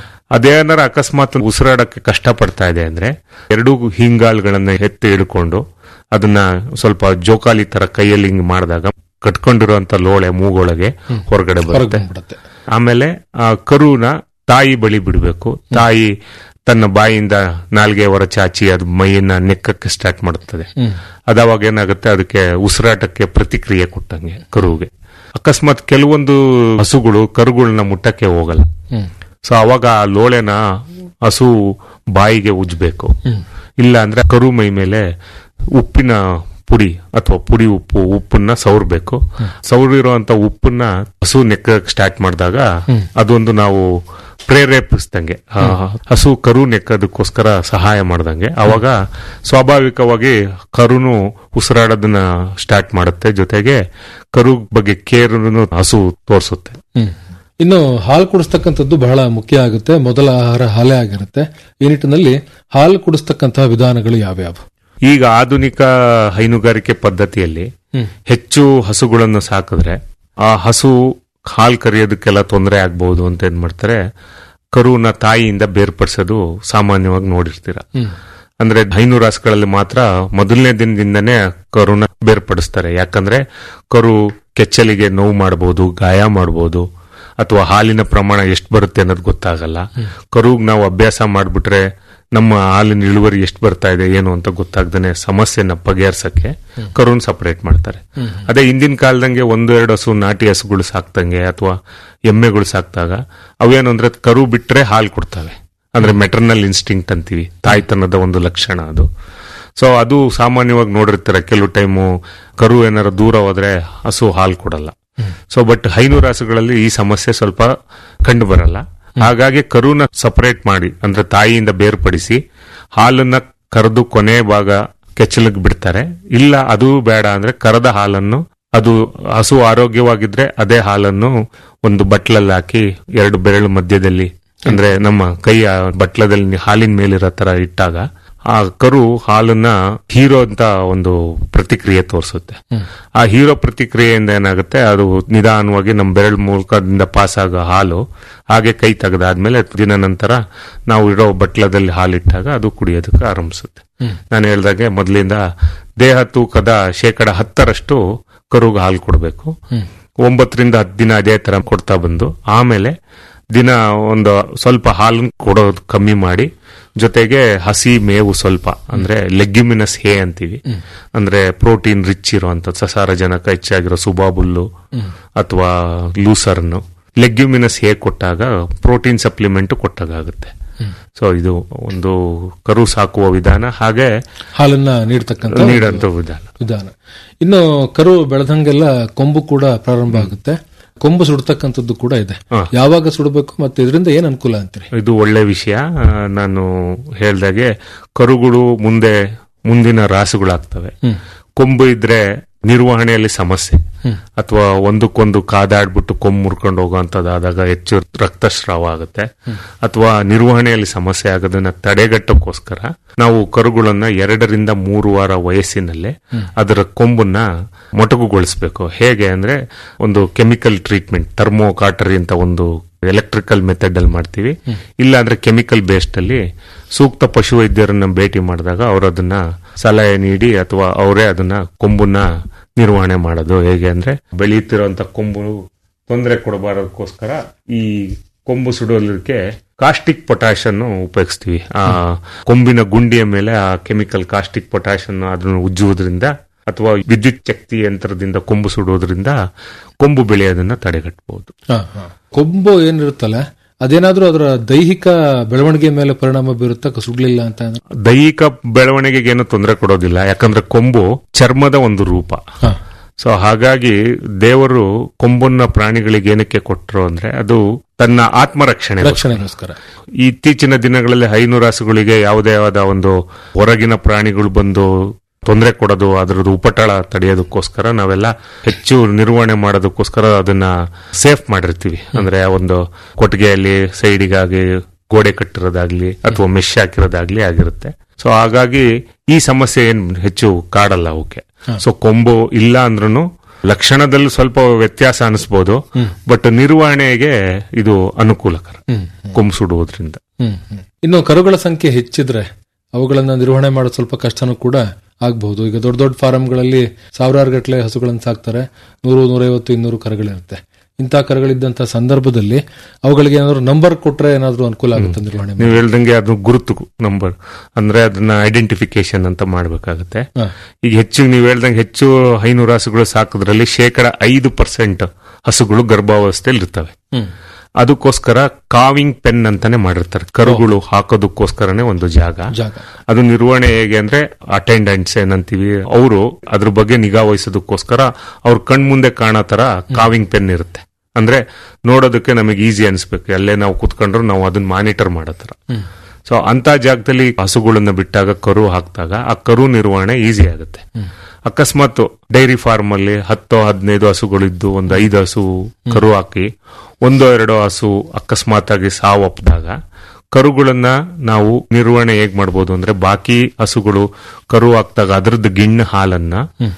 ಅದೇನಾರ ಅಕಸ್ಮಾತ್ ಉಸಿರಾಡಕ್ಕೆ ಕಷ್ಟ ಪಡ್ತಾ ಇದೆ ಅಂದ್ರೆ ಎರಡು ಹಿಂಗಾಲ್ಗಳನ್ನ ಎತ್ತಿ ಹಿಡ್ಕೊಂಡು ಅದನ್ನ ಸ್ವಲ್ಪ ಜೋಕಾಲಿ ತರ ಕೈಯಲ್ಲಿ ಹಿಂಗ್ ಮಾಡಿದಾಗ ಕಟ್ಕೊಂಡಿರುವಂತ ಲೋಳೆ ಮೂಗೊಳಗೆ ಹೊರಗಡೆ ಬರುತ್ತೆ ಹೊರಗ್ಬಿಡುತ್ತೆ ಆಮೇಲೆ ಆ ಕರುನ ತಾಯಿ ಬಳಿ ಬಿಡಬೇಕು ತಾಯಿ ತನ್ನ ಬಾಯಿಯಿಂದ ನಾಲ್ಗೆ ಹೊರ ಚಾಚಿ ಅದು ಮೈಯನ್ನ ನೆಕ್ಕಕ್ಕೆ ಸ್ಟಾರ್ಟ್ ಮಾಡುತ್ತದೆ ಅದಾವಾಗ ಏನಾಗುತ್ತೆ ಅದಕ್ಕೆ ಉಸಿರಾಟಕ್ಕೆ ಪ್ರತಿಕ್ರಿಯೆ ಕೊಟ್ಟಂಗೆ ಕರುವಿಗೆ ಅಕಸ್ಮಾತ್ ಕೆಲವೊಂದು ಹಸುಗಳು ಕರುಗಳನ್ನ ಮುಟ್ಟಕ್ಕೆ ಹೋಗಲ್ಲ ಸೊ ಅವಾಗ ಆ ಲೋಳೆನ ಹಸು ಬಾಯಿಗೆ ಉಜ್ಬೇಕು ಇಲ್ಲ ಅಂದ್ರೆ ಕರು ಮೈ ಮೇಲೆ ಉಪ್ಪಿನ ಪುಡಿ ಅಥವಾ ಪುಡಿ ಉಪ್ಪು ಉಪ್ಪನ್ನ ಸವರ್ಬೇಕು ಸವರಿರುವಂತ ಉಪ್ಪನ್ನ ಹಸು ನೆಕ್ಕ ಸ್ಟಾರ್ಟ್ ಮಾಡಿದಾಗ ಅದೊಂದು ನಾವು ಪ್ರೇರೇಪಿಸ್ದಂಗೆ ಆ, ಹಸು ಕರು ನೆಕ್ಕದಕ್ಕೋಸ್ಕರ ಸಹಾಯ ಮಾಡ್ದಂಗೆ ಅವಾಗ ಸ್ವಾಭಾವಿಕವಾಗಿ ಕರುನು ಉಸಿರಾಡೋದನ್ನ ಸ್ಟಾರ್ಟ್ ಮಾಡುತ್ತೆ ಜೊತೆಗೆ ಕರು ಬಗ್ಗೆ ಕೇರ್ ಹಸು ತೋರಿಸುತ್ತೆ ಹ್ಮ್. ಇನ್ನು ಹಾಲು ಕುಡಿಸ್ತಕ್ಕಂಥದ್ದು ಬಹಳ ಮುಖ್ಯ ಆಗುತ್ತೆ ಮೊದಲ ಆಹಾರ ಹಾಲೇ ಆಗಿರುತ್ತೆ ಈ ನಿಟ್ಟಿನಲ್ಲಿ ಹಾಲು ಕುಡಿಸ್ತಕ್ಕಂತಹ ವಿಧಾನಗಳು ಯಾವ್ಯಾವು ಈಗ ಆಧುನಿಕ ಹೈನುಗಾರಿಕೆ ಪದ್ಧತಿಯಲ್ಲಿ ಹೆಚ್ಚು ಹಸುಗಳನ್ನು ಸಾಕಿದ್ರೆ ಆ ಹಸು ಹಾಲು ಕರಿಯೋದಕ್ಕೆಲ್ಲ ತೊಂದರೆ ಆಗ್ಬಹುದು ಅಂತ ಏನ್ ಮಾಡ್ತಾರೆ ಕರುನ ತಾಯಿಯಿಂದ ಬೇರ್ಪಡಿಸೋದು ಸಾಮಾನ್ಯವಾಗಿ ನೋಡಿರ್ತೀರ ಅಂದ್ರೆ ಹೈನೂರು ರಾಸುಗಳಲ್ಲಿ ಮಾತ್ರ ಮೊದಲನೇ ದಿನದಿಂದನೇ ಕರುನ ಬೇರ್ಪಡಿಸ್ತಾರೆ ಯಾಕಂದ್ರೆ ಕರು ಕೆಚ್ಚಲಿಗೆ ನೋವು ಮಾಡಬಹುದು ಗಾಯ ಮಾಡಬಹುದು ಅಥವಾ ಹಾಲಿನ ಪ್ರಮಾಣ ಎಷ್ಟು ಬರುತ್ತೆ ಅನ್ನೋದು ಗೊತ್ತಾಗಲ್ಲ ಕರುಗ್ ನಾವು ಅಭ್ಯಾಸ ಮಾಡ್ಬಿಟ್ರೆ ನಮ್ಮ ಹಾಲಿನ ಇಳುವರಿ ಎಷ್ಟು ಬರ್ತಾ ಇದೆ ಏನು ಅಂತ ಗೊತ್ತಾಗ್ದೇನೆ ಸಮಸ್ಯೆನ ಬಗೆಹರ್ಸಕ್ಕೆ ಕರುನ್ ಸಪರೇಟ್ ಮಾಡ್ತಾರೆ ಅದೇ ಹಿಂದಿನ ಕಾಲದಂಗೆ ಒಂದು ಎರಡು ಹಸು ನಾಟಿ ಹಸುಗಳು ಸಾಕ್ತಂಗೆ ಅಥವಾ ಎಮ್ಮೆಗಳು ಸಾಕ್ತಾಗ ಅವೇನು ಅಂದ್ರೆ ಕರು ಬಿಟ್ರೆ ಹಾಲು ಕೊಡ್ತವೆ ಅಂದ್ರೆ ಮೆಟರ್ನಲ್ ಇನ್ಸ್ಟಿಂಕ್ಟ್ ಅಂತೀವಿ ತಾಯ್ತನದ ಒಂದು ಲಕ್ಷಣ ಅದು ಸೊ ಅದು ಸಾಮಾನ್ಯವಾಗಿ ನೋಡಿರ್ತಾರೆ ಕೆಲವು ಟೈಮು ಕರು ಏನಾರ ದೂರ ಹೋದ್ರೆ ಹಸು ಹಾಲು ಕೊಡಲ್ಲ ಸೊ ಬಟ್ ಹೈನೂರು ಹಸುಗಳಲ್ಲಿ ಈ ಸಮಸ್ಯೆ ಸ್ವಲ್ಪ ಕಂಡು ಬರಲ್ಲ ಹಾಗಾಗಿ ಕರುನ ಸಪರೇಟ್ ಮಾಡಿ ಅಂದ್ರೆ ತಾಯಿಯಿಂದ ಬೇರ್ಪಡಿಸಿ ಹಾಲನ್ನ ಕರೆದು ಕೊನೆ ಭಾಗ ಕೆಚ್ಚಲಿಗೆ ಬಿಡ್ತಾರೆ ಇಲ್ಲ ಅದು ಬೇಡ ಅಂದ್ರೆ ಕರೆದ ಹಾಲನ್ನು ಅದು ಹಸು ಆರೋಗ್ಯವಾಗಿದ್ರೆ ಅದೇ ಹಾಲನ್ನು ಒಂದು ಬಟ್ಲಲ್ಲಿ ಹಾಕಿ ಎರಡು ಬೆರಳು ಮಧ್ಯದಲ್ಲಿ ಅಂದ್ರೆ ನಮ್ಮ ಕೈಯ ಬಟ್ಲದಲ್ಲಿ ಹಾಲಿನ ಮೇಲಿರೋ ತರ ಇಟ್ಟಾಗ ಆ ಕರು ಹಾಲನ್ನ ಹೀರೋ ಅಂತ ಒಂದು ಪ್ರತಿಕ್ರಿಯೆ ತೋರಿಸುತ್ತೆ ಆ ಹೀರೋ ಪ್ರತಿಕ್ರಿಯೆಯಿಂದ ಏನಾಗುತ್ತೆ ಅದು ನಿಧಾನವಾಗಿ ನಮ್ಮ ಬೆರಳು ಮೂಲಕದಿಂದ ಪಾಸ್ ಆಗೋ ಹಾಲು ಹಾಗೆ ಕೈ ತೆಗೆದಾದ್ಮೇಲೆ ದಿನ ನಂತರ ನಾವು ಇರೋ ಬಟ್ಲದಲ್ಲಿ ಹಾಲಿಟ್ಟಾಗ ಅದು ಕುಡಿಯೋದಕ್ಕೆ ಆರಂಭಿಸುತ್ತೆ ನಾನು ಹೇಳ್ದಾಗೆ ಮೊದಲಿಂದ ದೇಹ ತೂಕದ ಶೇಕಡ ಹತ್ತರಷ್ಟು ಕರುಗೆ ಹಾಲು ಕೊಡಬೇಕು ಒಂಬತ್ತರಿಂದ ಹತ್ತು ದಿನ ಅದೇ ತರ ಕೊಡ್ತಾ ಬಂದು ಆಮೇಲೆ ದಿನ ಒಂದು ಸ್ವಲ್ಪ ಹಾಲನ್ನು ಕೊಡೋದು ಕಮ್ಮಿ ಮಾಡಿ ಜೊತೆಗೆ ಹಸಿ ಮೇವು ಸ್ವಲ್ಪ ಅಂದ್ರೆ ಲೆಗ್ಯುಮಿನಸ್ ಹೇ ಅಂತೀವಿ ಅಂದ್ರೆ ಪ್ರೋಟೀನ್ ರಿಚ್ ಇರುವಂತ ಸಸಾರಜನಕ ಹೆಚ್ಚಾಗಿರೋ ಸುಬಾಬುಲ್ಲು ಅಥವಾ ಲೂಸರ್ನು ಲೆಗ್ಯುಮಿನಸ್ ಹೇ ಕೊಟ್ಟಾಗ ಪ್ರೋಟೀನ್ ಸಪ್ಲಿಮೆಂಟ್ ಕೊಟ್ಟಾಗುತ್ತೆ ಸೊ ಇದು ಒಂದು ಕರು ಸಾಕುವ ವಿಧಾನ ಹಾಗೆ ಹಾಲನ್ನ ನೀಡ್ತಕ್ಕಂಥ ನೀಡಂತ ವಿಧಾನ ವಿಧಾನ ಇನ್ನು ಕರು ಬೆಳೆದಂಗೆಲ್ಲ ಕೊಂಬು ಕೂಡ ಪ್ರಾರಂಭ ಆಗುತ್ತೆ ಕೊಂಬು ಸುಡ್ತಕ್ಕಂಥದ್ದು ಕೂಡ ಇದೆ ಹಾ. ಯಾವಾಗ ಸುಡಬೇಕು ಮತ್ತೆ ಇದರಿಂದ ಏನ್ ಅನುಕೂಲ ಅಂತೀರಿ ಇದು ಒಳ್ಳೆ ವಿಷಯ ಆ, ನಾನು ಹೇಳ್ದಾಗೆ ಕರುಗಳು ಮುಂದೆ ಮುಂದಿನ ರಾಸುಗಳಾಗ್ತವೆ ಕೊಂಬು ಇದ್ರೆ ನಿರ್ವಹಣೆಯಲ್ಲಿ ಸಮಸ್ಯೆ ಅಥವಾ ಒಂದಕ್ಕೊಂದು ಕಾದಾಡ್ಬಿಟ್ಟು ಕೊಂಬು ಮುರ್ಕೊಂಡು ಹೋಗುವಂತದ್ದಾದಾಗ ಹೆಚ್ಚು ರಕ್ತಸ್ರಾವ ಆಗುತ್ತೆ ಅಥವಾ ನಿರ್ವಹಣೆಯಲ್ಲಿ ಸಮಸ್ಯೆ ಆಗೋದನ್ನ ತಡೆಗಟ್ಟಕ್ಕೋಸ್ಕರ ನಾವು ಕರುಗಳನ್ನ ಎರಡರಿಂದ ಮೂರು ವಾರ ವಯಸ್ಸಿನಲ್ಲೇ ಅದರ ಕೊಂಬನ್ನ ಮೊಟಕುಗೊಳಿಸಬೇಕು ಹೇಗೆ ಅಂದ್ರೆ ಒಂದು ಕೆಮಿಕಲ್ ಟ್ರೀಟ್ಮೆಂಟ್ ಥರ್ಮೋ ಕಾಟರಿ ಅಂತ ಒಂದು ಎಲೆಕ್ಟ್ರಿಕಲ್ ಮೆಥಡ್ ಅಲ್ಲಿ ಮಾಡ್ತೀವಿ ಇಲ್ಲ ಅಂದ್ರೆ ಕೆಮಿಕಲ್ ಬೇಸ್ಡ್ ಅಲ್ಲಿ ಸೂಕ್ತ ಪಶುವೈದ್ಯರನ್ನ ಭೇಟಿ ಮಾಡಿದಾಗ ಅವರು ಅದನ್ನ ಸಲಹೆ ನೀಡಿ ಅಥವಾ ಅವರೇ ಅದನ್ನ ಕೊಂಬನ್ನ ನಿರ್ವಹಣೆ ಮಾಡೋದು ಹೇಗೆ ಅಂದ್ರೆ ಬೆಳೆಯುತ್ತಿರುವಂತ ಕೊಂಬು ತೊಂದರೆ ಕೊಡಬಾರದಕ್ಕೋಸ್ಕರ ಈ ಕೊಂಬು ಸುಡೋದಕ್ಕೆ ಕಾಸ್ಟಿಕ್ ಪೊಟ್ಯಾಶ್ ಅನ್ನು ಉಪಯೋಗಿಸ್ತೀವಿ ಆ ಕೊಂಬಿನ ಗುಂಡಿಯ ಮೇಲೆ ಆ ಕೆಮಿಕಲ್ ಕಾಸ್ಟಿಕ್ ಪೊಟ್ಯಾಶ್ ಅನ್ನು ಅದನ್ನು ಉಜ್ಜುವುದರಿಂದ ಅಥವಾ ವಿದ್ಯುತ್ ಶಕ್ತಿ ಯಂತ್ರದಿಂದ ಕೊಂಬು ಸುಡೋದ್ರಿಂದ ಕೊಂಬು ಬೆಳೆಯೋದನ್ನ ತಡೆಗಟ್ಟಬಹುದು ಹಾ, ಹಾ. ಕೊಂಬು ಏನಿರುತ್ತಲ್ಲ ಅದೇನಾದ್ರೂ ಅದರ ದೈಹಿಕ ಬೆಳವಣಿಗೆ ಮೇಲೆ ಪರಿಣಾಮ ಬೀರುತ್ತಾ ಸುಡ್ಲಿಲ್ಲ ಅಂತ ಅಂದ್ರೆ? ದೈಹಿಕ ಬೆಳವಣಿಗೆಗೆ ಏನು ತೊಂದರೆ ಕೊಡೋದಿಲ್ಲ ಯಾಕಂದ್ರೆ ಕೊಂಬು ಚರ್ಮದ ಒಂದು ರೂಪ ಹಾ. ಸೊ ಹಾಗಾಗಿ ದೇವರು ಕೊಂಬನ್ನ ಪ್ರಾಣಿಗಳಿಗೆ ಏನಕ್ಕೆ ಕೊಟ್ಟರು ಅಂದ್ರೆ ಅದು ತನ್ನ ಆತ್ಮರಕ್ಷಣೆ ರಕ್ಷಣೆಗೋಸ್ಕರ ಇತ್ತೀಚಿನ ದಿನಗಳಲ್ಲಿ ಹೈನುರಾಸುಗಳಿಗೆ ಯಾವುದೇ ಆದ ಒಂದು ಹೊರಗಿನ ಪ್ರಾಣಿಗಳು ಬಂದು ತೊಂದರೆ ಕೊಡೋದು ಅದರದ್ದು ಉಪಟಳ ತಡೆಯೋದಕ್ಕೋಸ್ಕರ ನಾವೆಲ್ಲ ಹೆಚ್ಚು ನಿರ್ವಹಣೆ ಮಾಡೋದಕ್ಕೋಸ್ಕರ ಅದನ್ನ ಸೇಫ್ ಮಾಡಿರ್ತೀವಿ ಅಂದ್ರೆ ಒಂದು ಕೊಟ್ಟಿಗೆಯಲ್ಲಿ ಸೈಡಿಗಾಗಿ ಗೋಡೆ ಕಟ್ಟಿರೋದಾಗ್ಲಿ ಅಥವಾ ಮೆಶ್ ಹಾಕಿರೋದಾಗ್ಲಿ ಆಗಿರುತ್ತೆ ಸೊ ಹಾಗಾಗಿ ಈ ಸಮಸ್ಯೆ ಏನ್ ಹೆಚ್ಚು ಕಾಡಲ್ಲ ಅವಕ್ಕೆ ಸೊ ಕೊಂಬು ಇಲ್ಲ ಅಂದ್ರೂ ಲಕ್ಷಣದಲ್ಲಿ ಸ್ವಲ್ಪ ವ್ಯತ್ಯಾಸ ಅನಿಸ್ಬೋದು ಬಟ್ ನಿರ್ವಹಣೆಗೆ ಇದು ಅನುಕೂಲಕರ ಕೊಂಬು ಸುಡುವುದರಿಂದ ಹ್ಮ್ ಹ್ಮ್. ಇನ್ನು ಕರುಗಳ ಸಂಖ್ಯೆ ಹೆಚ್ಚಿದ್ರೆ ಅವುಗಳನ್ನ ನಿರ್ವಹಣೆ ಮಾಡೋದು ಸ್ವಲ್ಪ ಕಷ್ಟನೂ ಕೂಡ ಆಗಬಹುದು ಈಗ ದೊಡ್ಡ ದೊಡ್ಡ ಫಾರಂಗಳಲ್ಲಿ ಸಾವಿರಾರು ಗಟ್ಟಲೆ ಹಸುಗಳನ್ನು ಸಾಕ್ತಾರೆ ನೂರು ನೂರೈವತ್ತು ಇನ್ನೂರು ಕರುಗಳಿರುತ್ತೆ ಇಂಥ ಕರುಗಳಿದ್ದಂತ ಸಂದರ್ಭದಲ್ಲಿ ಅವುಗಳಿಗೆ ಏನಾದ್ರು ನಂಬರ್ ಕೊಟ್ರೆ ಏನಾದ್ರು ಅನುಕೂಲ ಆಗುತ್ತೆ ನಿರ್ವಹಣೆ ನೀವು ಹೇಳ್ದಂಗೆ ಅದು ಗುರುತು ನಂಬರ್ ಅಂದ್ರೆ ಅದನ್ನ ಐಡೆಂಟಿಫಿಕೇಶನ್ ಅಂತ ಮಾಡ್ಬೇಕಾಗತ್ತೆ ಹಾ. ಈಗ ಹೆಚ್ಚು ನೀವು ಹೇಳ್ದಂಗೆ ಹೆಚ್ಚು ಹೈನೂರು ಹಸುಗಳು ಸಾಕೋದ್ರಲ್ಲಿ ಶೇಕಡ ಐದು ಪರ್ಸೆಂಟ್ ಹಸುಗಳು ಗರ್ಭಾವಸ್ಥೆಯಲ್ಲಿ ಇರ್ತವೆ ಹ್ಮ್. ಅದಕ್ಕೋಸ್ಕರ ಕಾವಿಂಗ್ ಪೆನ್ ಅಂತಾನೆ ಮಾಡಿರ್ತಾರೆ ಕರುಗಳು ಹಾಕೋದಕ್ಕೋಸ್ಕರನೇ ಒಂದು ಜಾಗ ಜಾಗ ಅದು ನಿರ್ವಹಣೆ ಹೇಗೆ ಅಂದ್ರೆ ಅಟೆಂಡೆಂಟ್ಸ್ ಏನಂತೀವಿ ಅವರು ಅದ್ರ ಬಗ್ಗೆ ನಿಗಾ ವಹಿಸೋದಕ್ಕೋಸ್ಕರ ಅವ್ರ ಕಣ್ಮುಂದೆ ಕಾಣೋ ತರ ಕಾವಿಂಗ್ ಪೆನ್ ಇರುತ್ತೆ ಅಂದ್ರೆ ನೋಡೋದಕ್ಕೆ ನಮಗೆ ಈಸಿ ಅನ್ಸ್ಬೇಕು ಅಲ್ಲೇ ನಾವು ಕುತ್ಕೊಂಡ್ರು ನಾವು ಅದನ್ನ ಮಾನಿಟರ್ ಮಾಡೋ ತರ ಸೊ ಅಂತ ಜಾಗದಲ್ಲಿ ಹಸುಗಳನ್ನ ಬಿಟ್ಟಾಗ ಕರು ಹಾಕಿದಾಗ ಆ ಕರು ನಿರ್ವಹಣೆ ಈಸಿ ಆಗುತ್ತೆ ಅಕಸ್ಮಾತ್ ಡೈರಿ ಫಾರ್ಮ್ ಅಲ್ಲಿ ಹತ್ತೋ ಹದಿನೈದು ಹಸುಗಳಿದ್ದು ಒಂದು ಐದು ಹಸು ಕರು ಹಾಕಿ ಒಂದೋ ಎರಡೋ ಹಸು ಅಕಸ್ಮಾತ್ ಆಗಿ ಸಾವಪ್ಪಿದಾಗ ಕರುಗಳನ್ನ ನಾವು ನಿರ್ವಹಣೆ ಹೇಗ್ ಮಾಡ್ಬೋದು ಅಂದ್ರೆ ಬಾಕಿ ಹಸುಗಳು ಕರು ಹಾಕ್ದಾಗ ಅದರದ್ದು ಗಿಣ್ಣು ಹಾಲನ್ನ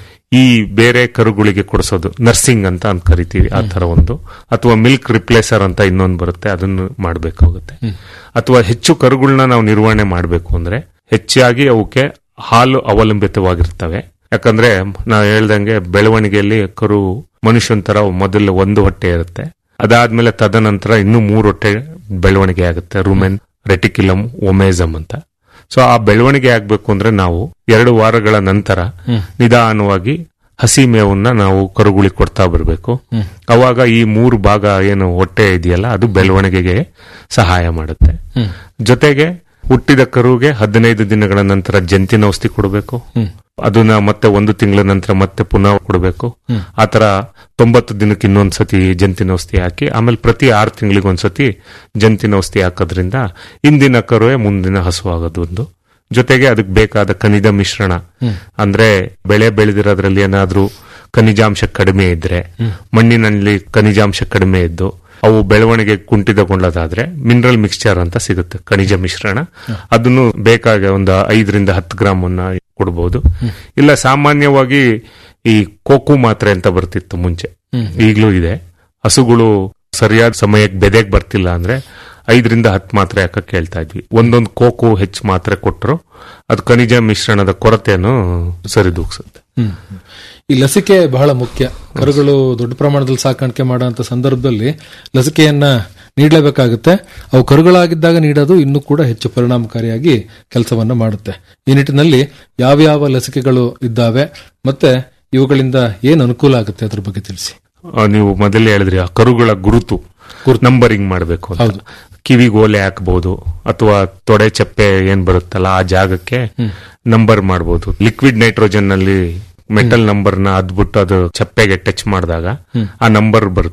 ಈ ಬೇರೆ ಕರುಗಳಿಗೆ ಕೊಡಿಸೋದು ನರ್ಸಿಂಗ್ ಅಂತ ಅಂತ ಕರಿತೀವಿ ಆ ತರ ಒಂದು ಅಥವಾ ಮಿಲ್ಕ್ ರಿಪ್ಲೇಸರ್ ಅಂತ ಇನ್ನೊಂದು ಬರುತ್ತೆ ಅದನ್ನು ಮಾಡಬೇಕಾಗುತ್ತೆ ಅಥವಾ ಹೆಚ್ಚು ಕರುಗಳನ್ನ ನಾವು ನಿರ್ವಹಣೆ ಮಾಡಬೇಕು ಅಂದ್ರೆ ಹೆಚ್ಚಾಗಿ ಅವಕ್ಕೆ ಹಾಲು ಅವಲಂಬಿತವಾಗಿರ್ತವೆ ಯಾಕಂದ್ರೆ ನಾ ಹೇಳ್ದಂಗೆ ಬೆಳವಣಿಗೆಯಲ್ಲಿ ಕರು ಮನುಷ್ಯನ ತರ ಮೊದಲು ಒಂದು ಹೊಟ್ಟೆ ಇರುತ್ತೆ ಅದಾದ್ಮೇಲೆ ತದನಂತರ ಇನ್ನೂ ಮೂರು ಹೊಟ್ಟೆ ಬೆಳವಣಿಗೆ ಆಗುತ್ತೆ ರುಮೆನ್ ರೆಟಿಕ್ಯುಲಮ್ ಒಮೇಸಮ್ ಅಂತ ಸೊ ಆ ಬೆಳವಣಿಗೆ ಆಗ್ಬೇಕು ಅಂದ್ರೆ ನಾವು ಎರಡು ವಾರಗಳ ನಂತರ ನಿಧಾನವಾಗಿ ಹಸಿ ಮೇವನ್ನ ನಾವು ಕರುಗಳಿಗೆ ಕೊಡ್ತಾ ಬರಬೇಕು ಅವಾಗ ಈ ಮೂರು ಭಾಗ ಏನು ಹೊಟ್ಟೆ ಇದೆಯಲ್ಲ ಅದು ಬೆಳವಣಿಗೆಗೆ ಸಹಾಯ ಮಾಡುತ್ತೆ ಜೊತೆಗೆ ಹುಟ್ಟಿದ ಕರುಗೆ ಹದಿನೈದು ದಿನಗಳ ನಂತರ ಜಂತಿನ ಔಷಧಿ ಕೊಡಬೇಕು ಅದನ್ನ ಮತ್ತೆ ಒಂದು ತಿಂಗಳ ನಂತರ ಮತ್ತೆ ಪುನಃ ಕೊಡಬೇಕು ಆತರ ತೊಂಬತ್ತು ದಿನಕ್ಕೆ ಇನ್ನೊಂದ್ಸತಿ ಜಂತಿನ ಔಷಧಿ ಹಾಕಿ ಆಮೇಲೆ ಪ್ರತಿ ಆರು ತಿಂಗಳಿಗೆ ಒಂದ್ಸತಿ ಜಂತಿನ ಔಷಧಿ ಹಾಕೋದ್ರಿಂದ ಇಂದಿನ ಕರುವೆ ಮುಂದಿನ ಹಸು ಆಗೋದು ಒಂದು ಜೊತೆಗೆ ಅದಕ್ಕೆ ಬೇಕಾದ ಖನಿಜ ಮಿಶ್ರಣ ಅಂದ್ರೆ ಬೆಳೆ ಬೆಳೆದಿರೋದ್ರಲ್ಲಿ ಏನಾದ್ರೂ ಖನಿಜಾಂಶ ಕಡಿಮೆ ಇದ್ರೆ ಮಣ್ಣಿನಲ್ಲಿ ಖನಿಜಾಂಶ ಕಡಿಮೆ ಇದ್ದು ಅವು ಬೆಳವಣಿಗೆ ಕುಂಠಿತಗೊಳ್ಳೋದಾದ್ರೆ ಮಿನರಲ್ ಮಿಕ್ಸ್ಚರ್ ಅಂತ ಸಿಗುತ್ತೆ ಖನಿಜ ಮಿಶ್ರಣ ಅದನ್ನು ಬೇಕಾಗ ಒಂದು ಐದರಿಂದ ಹತ್ತು ಗ್ರಾಮ್ ಅನ್ನ ಕೊಡಬಹುದು ಇಲ್ಲ ಸಾಮಾನ್ಯವಾಗಿ ಈ ಕೋಕು ಮಾತ್ರೆ ಅಂತ ಬರ್ತಿತ್ತು ಮುಂಚೆ ಈಗಲೂ ಇದೆ ಹಸುಗಳು ಸರಿಯಾದ ಸಮಯಕ್ಕೆ ಬೆದೆಗೆ ಬರ್ತಿಲ್ಲ ಅಂದ್ರೆ ಐದರಿಂದ ಹತ್ತು ಮಾತ್ರೆ ಹಾಕಕ್ ಹೇಳ್ತಾ ಇದ್ವಿ ಒಂದೊಂದು ಕೋಕು ಹೆಚ್ಚು ಮಾತ್ರೆ ಕೊಟ್ಟರು ಅದು ಖನಿಜ ಮಿಶ್ರಣದ ಕೊರತೆಯನ್ನು ಸರಿದೂಗಿಸುತ್ತೆ ಹ್ಮ್. ಈ ಲಸಿಕೆ ಬಹಳ ಮುಖ್ಯ ಕರುಗಳು ದೊಡ್ಡ ಪ್ರಮಾಣದಲ್ಲಿ ಸಾಕಾಣಿಕೆ ಮಾಡುವಂತ ಸಂದರ್ಭದಲ್ಲಿ ಲಸಿಕೆಯನ್ನ ನೀಡಲೇಬೇಕಾಗುತ್ತೆ ಅವು ಕರುಗಳಾಗಿದ್ದಾಗ ನೀಡೋದು ಇನ್ನೂ ಕೂಡ ಹೆಚ್ಚು ಪರಿಣಾಮಕಾರಿಯಾಗಿ ಕೆಲಸವನ್ನ ಮಾಡುತ್ತೆ ಈ ನಿಟ್ಟಿನಲ್ಲಿ ಯಾವ್ಯಾವ ಲಸಿಕೆಗಳು ಇದ್ದಾವೆ ಮತ್ತೆ ಇವುಗಳಿಂದ ಏನ್ ಅನುಕೂಲ ಆಗುತ್ತೆ ಅದ್ರ ಬಗ್ಗೆ ತಿಳಿಸಿ ಆ, ನೀವು ಮೊದಲೇ ಹೇಳಿದ್ರಿ ಆ ಕರುಗಳ ಗುರುತು ನಂಬರಿಂಗ್ ಮಾಡಬೇಕು ಅಂತ ಕಿವಿಗೋಲೆ ಹಾಕಬಹುದು ಅಥವಾ ತೊಡೆ ಚಪ್ಪೆ ಏನ್ ಬರುತ್ತಲ್ಲ ಆ ಜಾಗಕ್ಕೆ ನಂಬರ್ ಮಾಡಬಹುದು ಲಿಕ್ವಿಡ್ ನೈಟ್ರೋಜನ್ ನಲ್ಲಿ ಮೆಟಲ್ ನಂಬರ್ ನ ಅದ್ಬಿಟ್ಟು ಅದು ಚಪ್ಪೆಗೆ ಟಚ್ ಮಾಡಿದಾಗ ಆ ನಂಬರ್ ಬರುತ್ತೆ